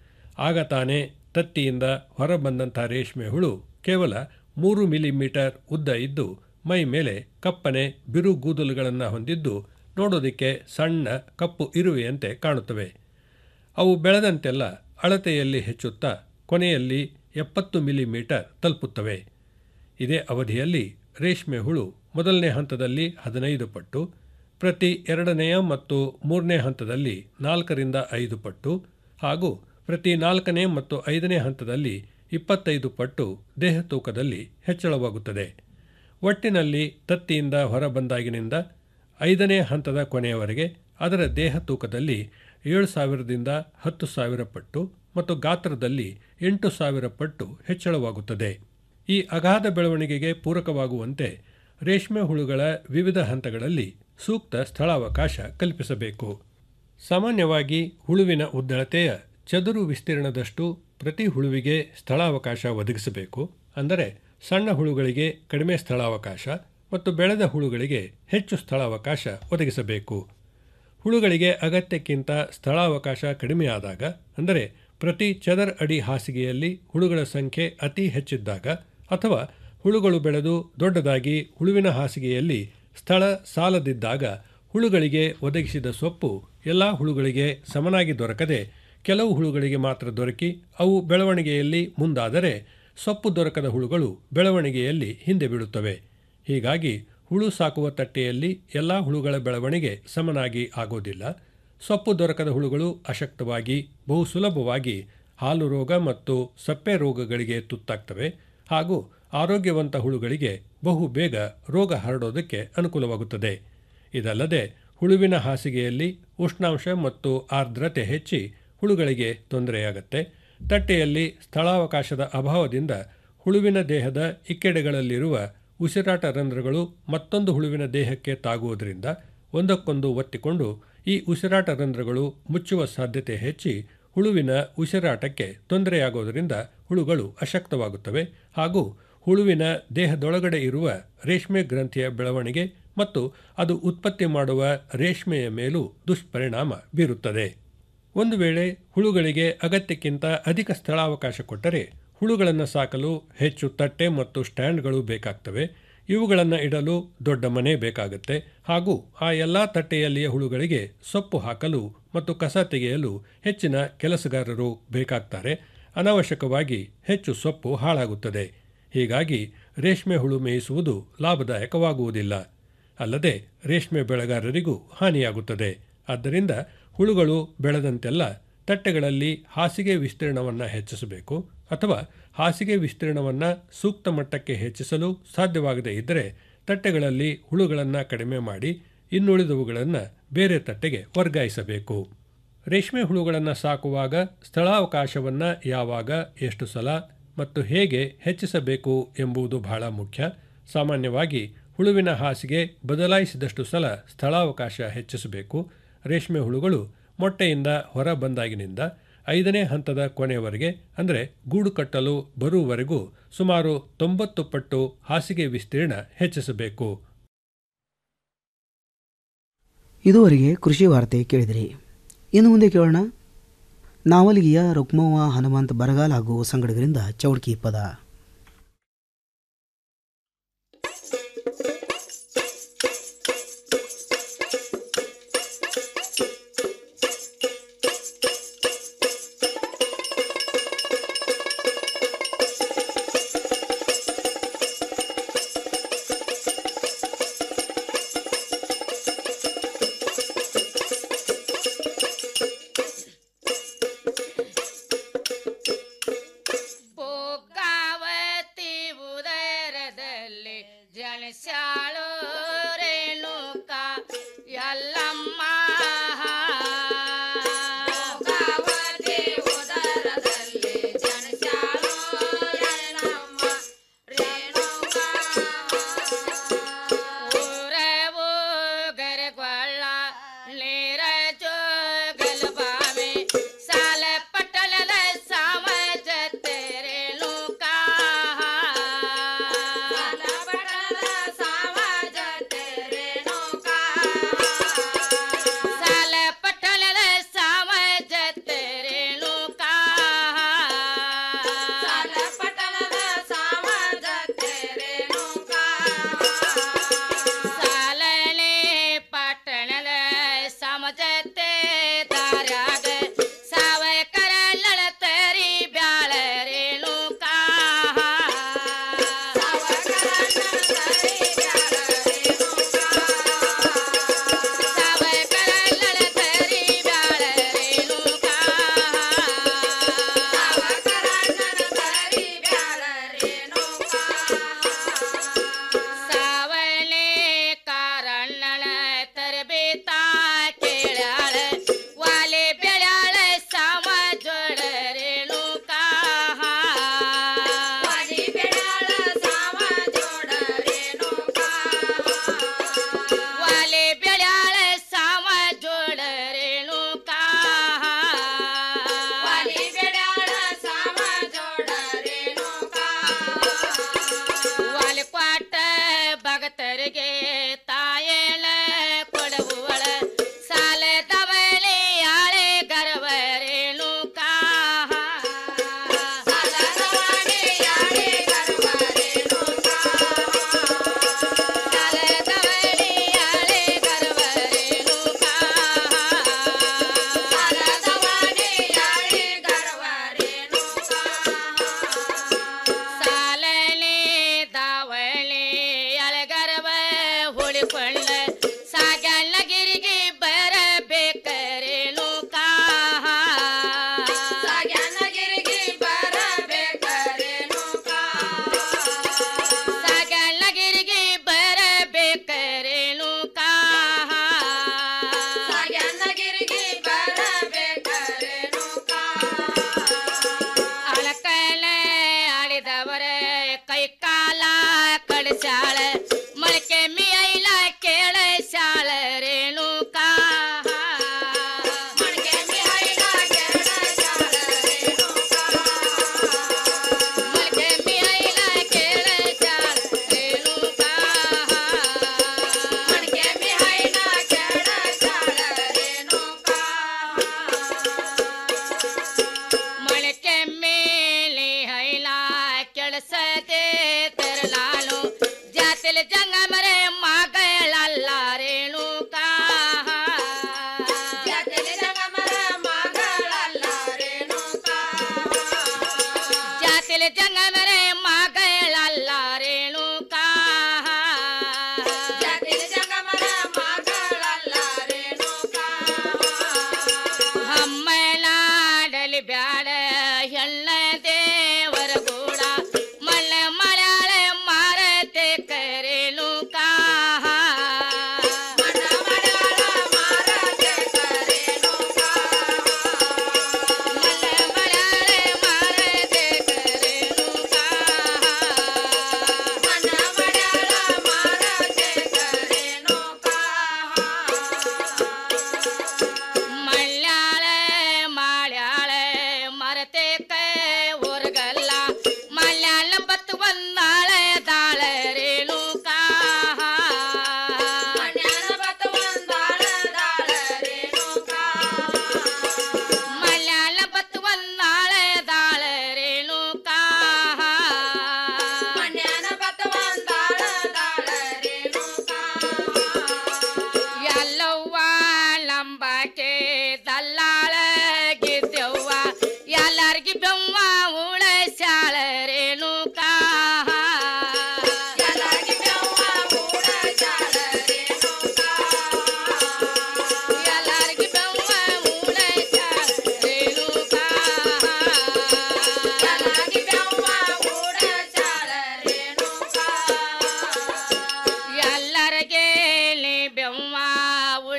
ಆಗ ತಾನೇ ತತ್ತಿಯಿಂದ ಹೊರಬಂದಂಥ ರೇಷ್ಮೆ ಹುಳು ಕೇವಲ ಮೂರು ಮಿಲಿಮೀಟರ್ ಉದ್ದ ಇದ್ದು ಮೈ ಮೇಲೆ ಕಪ್ಪನೆ ಬಿರು ಕೂದಲುಗಳನ್ನು ಹೊಂದಿದ್ದು ನೋಡೋದಕ್ಕೆ ಸಣ್ಣ ಕಪ್ಪು ಇರುವೆಯಂತೆ ಕಾಣುತ್ತವೆ ಅವು ಬೆಳೆದಂತೆಲ್ಲ ಅಳತೆಯಲ್ಲಿ ಹೆಚ್ಚುತ್ತಾ ಕೊನೆಯಲ್ಲಿ ಎಪ್ಪತ್ತು ಮಿಲಿಮೀಟರ್ ತಲುಪುತ್ತವೆ ಇದೇ ಅವಧಿಯಲ್ಲಿ ರೇಷ್ಮೆ ಹುಳು ಮೊದಲನೇ ಹಂತದಲ್ಲಿ ಹದಿನೈದು ಪಟ್ಟು ಪ್ರತಿ ಎರಡನೆಯ ಮತ್ತು ಮೂರನೇ ಹಂತದಲ್ಲಿ ನಾಲ್ಕರಿಂದ ಐದು ಪಟ್ಟು ಹಾಗೂ ಪ್ರತಿ ನಾಲ್ಕನೇ ಮತ್ತು ಐದನೇ ಹಂತದಲ್ಲಿ ಇಪ್ಪತ್ತೈದು ಪಟ್ಟು ದೇಹ ತೂಕದಲ್ಲಿ ಹೆಚ್ಚಳವಾಗುತ್ತದೆ ಒಟ್ಟಿನಲ್ಲಿ ತತ್ತಿಯಿಂದ ಹೊರಬಂದಾಗಿನಿಂದ ಐದನೇ ಹಂತದ ಕೊನೆಯವರೆಗೆ ಅದರ ದೇಹ ತೂಕದಲ್ಲಿ ಏಳು ಸಾವಿರದಿಂದ ಹತ್ತು ಸಾವಿರ ಪಟ್ಟು ಮತ್ತು ಗಾತ್ರದಲ್ಲಿ ಎಂಟು ಸಾವಿರ ಪಟ್ಟು ಹೆಚ್ಚಳವಾಗುತ್ತದೆ ಈ ಅಗಾಧ ಬೆಳವಣಿಗೆಗೆ ಪೂರಕವಾಗುವಂತೆ ರೇಷ್ಮೆ ಹುಳುಗಳ ವಿವಿಧ ಹಂತಗಳಲ್ಲಿ ಸೂಕ್ತ ಸ್ಥಳಾವಕಾಶ ಕಲ್ಪಿಸಬೇಕು ಸಾಮಾನ್ಯವಾಗಿ ಹುಳುವಿನ ಉದ್ದಳತೆಯ ಚದುರು ವಿಸ್ತೀರ್ಣದಷ್ಟು ಪ್ರತಿ ಹುಳುವಿಗೆ ಸ್ಥಳಾವಕಾಶ ಒದಗಿಸಬೇಕು ಅಂದರೆ ಸಣ್ಣ ಹುಳುಗಳಿಗೆ ಕಡಿಮೆ ಸ್ಥಳಾವಕಾಶ ಮತ್ತು ಬೆಳೆದ ಹುಳುಗಳಿಗೆ ಹೆಚ್ಚು ಸ್ಥಳಾವಕಾಶ ಒದಗಿಸಬೇಕು ಹುಳುಗಳಿಗೆ ಅಗತ್ಯಕ್ಕಿಂತ ಸ್ಥಳಾವಕಾಶ ಕಡಿಮೆಯಾದಾಗ ಅಂದರೆ ಪ್ರತಿ ಚದರ್ ಅಡಿ ಹಾಸಿಗೆಯಲ್ಲಿ ಹುಳುಗಳ ಸಂಖ್ಯೆ ಅತಿ ಹೆಚ್ಚಿದ್ದಾಗ ಅಥವಾ ಹುಳುಗಳು ಬೆಳೆದು ದೊಡ್ಡದಾಗಿ ಹುಳುವಿನ ಹಾಸಿಗೆಯಲ್ಲಿ ಸ್ಥಳ ಸಾಲದಿದ್ದಾಗ ಹುಳುಗಳಿಗೆ ಒದಗಿಸಿದ ಸೊಪ್ಪು ಎಲ್ಲ ಹುಳುಗಳಿಗೆ ಸಮನಾಗಿ ದೊರಕದೆ ಕೆಲವು ಹುಳುಗಳಿಗೆ ಮಾತ್ರ ದೊರಕಿ ಅವು ಬೆಳವಣಿಗೆಯಲ್ಲಿ ಮುಂದಾದರೆ ಸೊಪ್ಪು ದೊರಕದ ಹುಳುಗಳು ಬೆಳವಣಿಗೆಯಲ್ಲಿ ಹಿಂದೆ ಬೀಳುತ್ತವೆ ಹೀಗಾಗಿ ಹುಳು ಸಾಕುವ ತಟ್ಟೆಯಲ್ಲಿ ಎಲ್ಲ ಹುಳುಗಳ ಬೆಳವಣಿಗೆ ಸಮನಾಗಿ ಆಗೋದಿಲ್ಲ ಸೊಪ್ಪು ದೊರಕದ ಹುಳುಗಳು ಅಶಕ್ತವಾಗಿ ಬಹು ಸುಲಭವಾಗಿ ಹಾಲು ರೋಗ ಮತ್ತು ಸಪ್ಪೆ ರೋಗಗಳಿಗೆ ತುತ್ತಾಗ್ತವೆ ಹಾಗೂ ಆರೋಗ್ಯವಂತ ಹುಳುಗಳಿಗೆ ಬಹು ಬೇಗ ರೋಗ ಹರಡೋದಕ್ಕೆ ಅನುಕೂಲವಾಗುತ್ತದೆ ಇದಲ್ಲದೆ ಹುಳುವಿನ ಹಾಸಿಗೆಯಲ್ಲಿ ಉಷ್ಣಾಂಶ ಮತ್ತು ಆರ್ದ್ರತೆ ಹೆಚ್ಚಿ ಹುಳುಗಳಿಗೆ ತೊಂದರೆಯಾಗತ್ತೆ ತಟ್ಟೆಯಲ್ಲಿ ಸ್ಥಳಾವಕಾಶದ ಅಭಾವದಿಂದ ಹುಳುವಿನ ದೇಹದ ಇಕ್ಕೆಡೆಗಳಲ್ಲಿರುವ ಉಸಿರಾಟ ರಂಧ್ರಗಳು ಮತ್ತೊಂದು ಹುಳುವಿನ ದೇಹಕ್ಕೆ ತಾಗುವುದರಿಂದ ಒಂದಕ್ಕೊಂದು ಒತ್ತಿಕೊಂಡು ಈ ಉಸಿರಾಟ ರಂಧ್ರಗಳು ಮುಚ್ಚುವ ಸಾಧ್ಯತೆ ಹೆಚ್ಚಿ ಹುಳುವಿನ ಉಸಿರಾಟಕ್ಕೆ ತೊಂದರೆಯಾಗೋದರಿಂದ ಹುಳುಗಳು ಅಶಕ್ತವಾಗುತ್ತವೆ ಹಾಗೂ ಹುಳುವಿನ ದೇಹದೊಳಗಡೆ ಇರುವ ರೇಷ್ಮೆ ಗ್ರಂಥಿಯ ಬೆಳವಣಿಗೆ ಮತ್ತು ಅದು ಉತ್ಪತ್ತಿ ಮಾಡುವ ರೇಷ್ಮೆಯ ಮೇಲೂ ದುಷ್ಪರಿಣಾಮ ಬೀರುತ್ತದೆ ಒಂದು ವೇಳೆ ಹುಳುಗಳಿಗೆ ಅಗತ್ಯಕ್ಕಿಂತ ಅಧಿಕ ಸ್ಥಳಾವಕಾಶ ಕೊಟ್ಟರೆ ಹುಳುಗಳನ್ನು ಸಾಕಲು ಹೆಚ್ಚು ತಟ್ಟೆ ಮತ್ತು ಸ್ಟ್ಯಾಂಡ್ಗಳು ಬೇಕಾಗ್ತವೆ ಇವುಗಳನ್ನು ಇಡಲು ದೊಡ್ಡ ಮನೆ ಬೇಕಾಗುತ್ತೆ ಹಾಗೂ ಆ ಎಲ್ಲ ತಟ್ಟೆಯಲ್ಲಿಯ ಹುಳುಗಳಿಗೆ ಸೊಪ್ಪು ಹಾಕಲು ಮತ್ತು ಕಸ ತೆಗೆಯಲು ಹೆಚ್ಚಿನ ಕೆಲಸಗಾರರು ಬೇಕಾಗ್ತಾರೆ ಅನಾವಶ್ಯಕವಾಗಿ ಹೆಚ್ಚು ಸೊಪ್ಪು ಹಾಳಾಗುತ್ತದೆ ಹೀಗಾಗಿ ರೇಷ್ಮೆ ಹುಳು ಮೇಯಿಸುವುದು ಲಾಭದಾಯಕವಾಗುವುದಿಲ್ಲ ಅಲ್ಲದೆ ರೇಷ್ಮೆ ಬೆಳೆಗಾರರಿಗೂ ಹಾನಿಯಾಗುತ್ತದೆ ಆದ್ದರಿಂದ ಹುಳುಗಳು ಬೆಳೆದಂತೆಲ್ಲ ತಟ್ಟೆಗಳಲ್ಲಿ ಹಾಸಿಗೆ ವಿಸ್ತೀರ್ಣವನ್ನು ಹೆಚ್ಚಿಸಬೇಕು ಅಥವಾ ಹಾಸಿಗೆ ವಿಸ್ತೀರ್ಣವನ್ನು ಸೂಕ್ತ ಮಟ್ಟಕ್ಕೆ ಹೆಚ್ಚಿಸಲು ಸಾಧ್ಯವಾಗದೇ ಇದ್ದರೆ ತಟ್ಟೆಗಳಲ್ಲಿ ಹುಳುಗಳನ್ನು ಕಡಿಮೆ ಮಾಡಿ ಇನ್ನುಳಿದವುಗಳನ್ನು ಬೇರೆ ತಟ್ಟೆಗೆ ವರ್ಗಾಯಿಸಬೇಕು ರೇಷ್ಮೆ ಹುಳುಗಳನ್ನು ಸಾಕುವಾಗ ಸ್ಥಳಾವಕಾಶವನ್ನು ಯಾವಾಗ ಎಷ್ಟು ಸಲ ಮತ್ತು ಹೇಗೆ ಹೆಚ್ಚಿಸಬೇಕು ಎಂಬುದು ಬಹಳ ಮುಖ್ಯ ಸಾಮಾನ್ಯವಾಗಿ ಹುಳುವಿನ ಹಾಸಿಗೆ ಬದಲಾಯಿಸಿದಷ್ಟು ಸಲ ಸ್ಥಳಾವಕಾಶ ಹೆಚ್ಚಿಸಬೇಕು ರೇಷ್ಮೆ ಹುಳುಗಳು ಮೊಟ್ಟೆಯಿಂದ ಹೊರ ಬಂದಾಗಿನಿಂದ ಐದನೇ ಹಂತದ ಕೊನೆಯವರೆಗೆ ಅಂದರೆ ಗೂಡು ಕಟ್ಟಲು ಬರುವವರೆಗೂ ಸುಮಾರು ತೊಂಬತ್ತು ಪಟ್ಟು ಹಾಸಿಗೆ ವಿಸ್ತೀರ್ಣ ಹೆಚ್ಚಿಸಬೇಕು ಇದುವರೆಗೆ ಕೃಷಿ ವಾರ್ತೆ ಕೇಳಿದಿರಿ ಇನ್ನು ಮುಂದೆ ಕೇಳೋಣ ನಾವಲಿಗೆಯ ರುಕ್ಮವ್ವ ಹನುಮಂತ್ ಬರಗಾಲ ಹಾಗೂ ಸಂಗಡಿಗರಿಂದ ಚೌಡ್ಕಿ ಪದ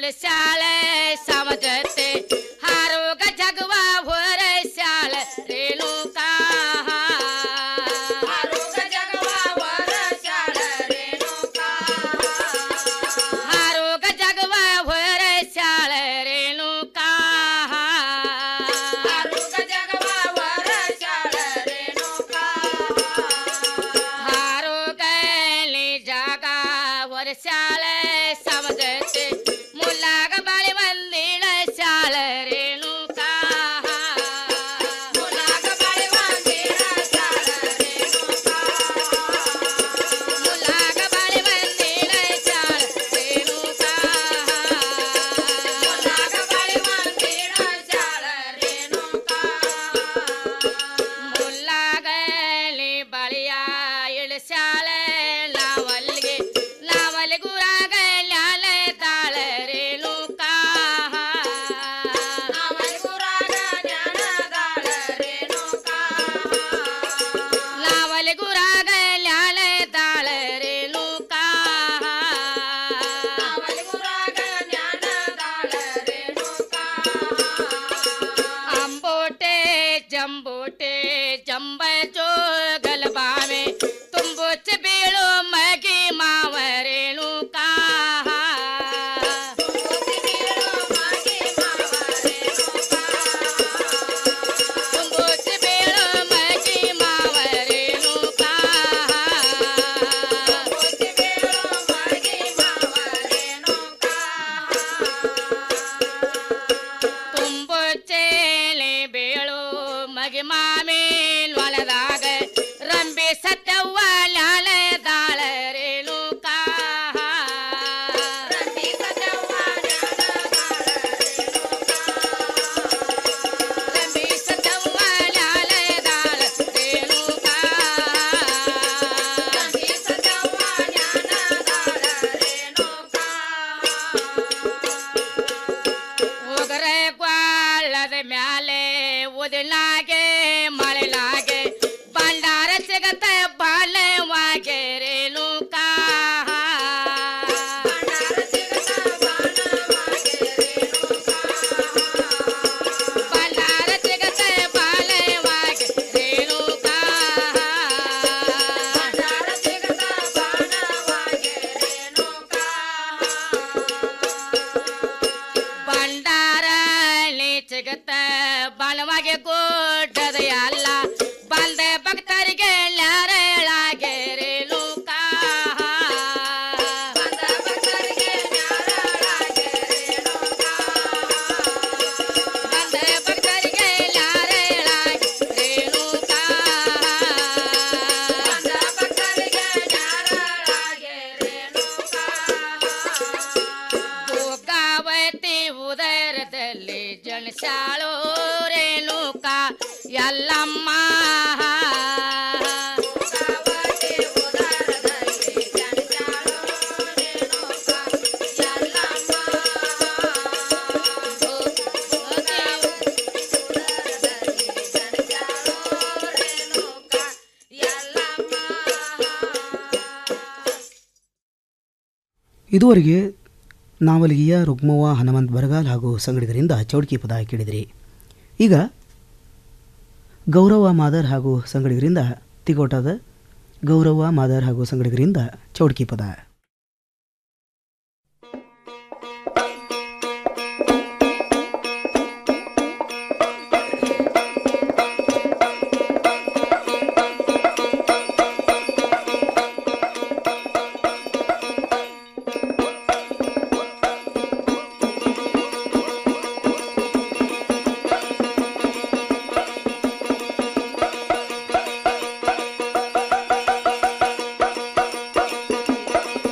शाल समझते हारोग जगवा होर शाल रेणुका हारोग जगवा होर शाल रेणुका हारोग जगवा होर शाल रेणुका हारोग जगवा होर शाल रेणुका हारो गली जागा वर्षाल समजते मुलाग बाळी मंदिर शाल रेणुका मुलाग बाळी मंदिर शाल रेणुका मुलाग बाळी मंदिर शाल रेणुका मुलाग बाळी मंदिर शाल रेणुका ಮುಲ್ಲಾಗಲಿ ಬಳಿಯ ಇಳಿಸಾಲೆ ನಾವಲ್ಗೆ ನಾವಲ್ಲಿ ಗುರಾಗಲ್ಯಾಲ ತಾಳ ರೇಣುಕಾ ನಾವಲ್ಲಿ ಗುರಾಗ ಜ್ಞಾನದಾಳ ರೇಣುಕಾ ನಾವಲ್ಲಿ ಗುರಾಗಲ್ಯಾಲ ತಾಳ ರೇಣುಕಾ ನಾವಲ್ಲಿ ಗುರಾಗ ಜ್ಞಾನದಾಳ ರೇಣುಕಾ ಅಂಬೋಟೆ ಜಂಬೋಟೆ ಜಂಬ ಜೋಗಲ ಬಾವೆ ತುಂಬುಚ್ಚ ಬೀಳು ಮಗಿ ಮಾವರೇಣು ಕಾ ತುಂಬುಚ್ಚ ಬೀಳು ಮಗಿ ಮಾವರೇಣು ಕಾ ತುಂಬುಚ್ಚೇಲೆ ಬೀಳು ಮಗಿ ಮಾಮೇಲ್ ಹೊಲದಾಗ ರಂಬೆ ಸತ್ತವ್ವ ಲಾಲ ದಾಳ ರೇಣುಕಾ ರಂಬೆ ಸತ್ತವ್ವ ಲಾಲ ದಾಳ ರೇಣುಕಾ ರಂಬೆ ಸತ್ತವ್ವ ಜ್ಞಾನ ದಾಳ ರೇಣುಕಾ ಹೋಗರೆ ಗ್ವಾಳದ ಮ್ಯಾಲೆ ಉದಿಲಾಗೆ ಮಳೆಲಾಗೆ ಭಂಡಾರ ಸಿಗತ ಬಾಲವಾಗೆ ರೇಣುಕಾ ಭಂಡಾರ ಸಿಗತ ಬಾಲವಾಗೆ ರೇಣುಕಾ ಭಂಡಾರ ಸಿಗತ ಬಾಲವಾಗೆ ರೇಣುಕಾ ಭಂಡಾರಲಿ ಸಿಗತ್ತ ಬಲವಾಗಿ ಗುಡ್ಡದ ಎಲ್ಲ ಬಂದ ಭಕ್ತರಿಗೆ ಲ್ಯಾರಳಾಗೆ ರೇಣುಕಾ ಬಂದ ಭಕ್ತರಿಗೆ ಲ್ಯಾರಳಾಗೆ ರೇಣುಕಾ ಬಂದ ಭಕ್ತರಿಗೆ ಲ್ಯಾರಳಾಗೆ ರೇಣುಕಾ ಬಂದ ಭಕ್ತರಿಗೆ ಲ್ಯಾರಳಾಗೆ ರೇಣುಕಾ ಭೋಗಾವತಿ ಉದರದಲ್ಲಿ ಜನಿಸಾಳೋ ರೇಣುಕ ಎಲ್ಲಮ್ಮ ಇದುವರೆಗೆ ನಾವಲಿಗೆಯ ರುಗ್ಮವ್ವ ಹನುಮಂತ್ ಬರಗಾಲ್ ಹಾಗೂ ಸಂಗಡಿಗರಿಂದ ಚೌಡ್ಕಿ ಪದ ಕೇಳಿದಿರಿ ಈಗ ಗೌರವ ಮಾದರ್ ಹಾಗೂ ಸಂಗಡಿಗರಿಂದ ತಿಗೋಟದ ಗೌರವ ಮಾದರ್ ಹಾಗೂ ಸಂಗಡಿಗರಿಂದ ಚೌಡ್ಕಿ ಪದ ರೇಣುಕಾ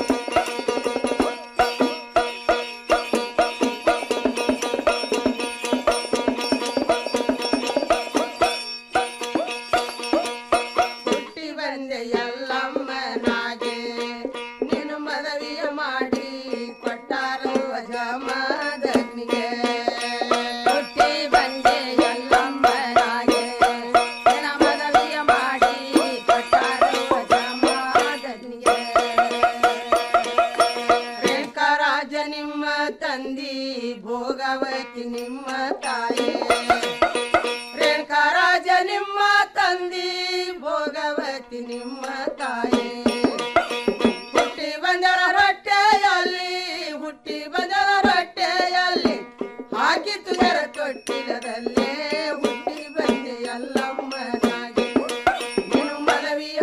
ನಿಮ್ಮ ತಂದಿ ಭೋಗವತಿ ನಿಮ್ಮ ತಾಯಿ ರೇಣುಕರಾಜ ನಿಮ್ಮ ತಂದಿ ಭೋಗವತಿ ನಿಮ್ಮ ತಾಯಿ ಹುಟ್ಟಿ ಬಂದರ ರೊಟ್ಟೆಯಲ್ಲಿ ಹುಟ್ಟಿ ಬಂದರ ರೊಟ್ಟೆಯಲ್ಲಿ ಹಾಕಿ ತುಗರ ತೊಟ್ಟಿಲದಲ್ಲೇ ಹುಟ್ಟಿ ಬಂದೆ ಎಲ್ಲಮ್ಮನ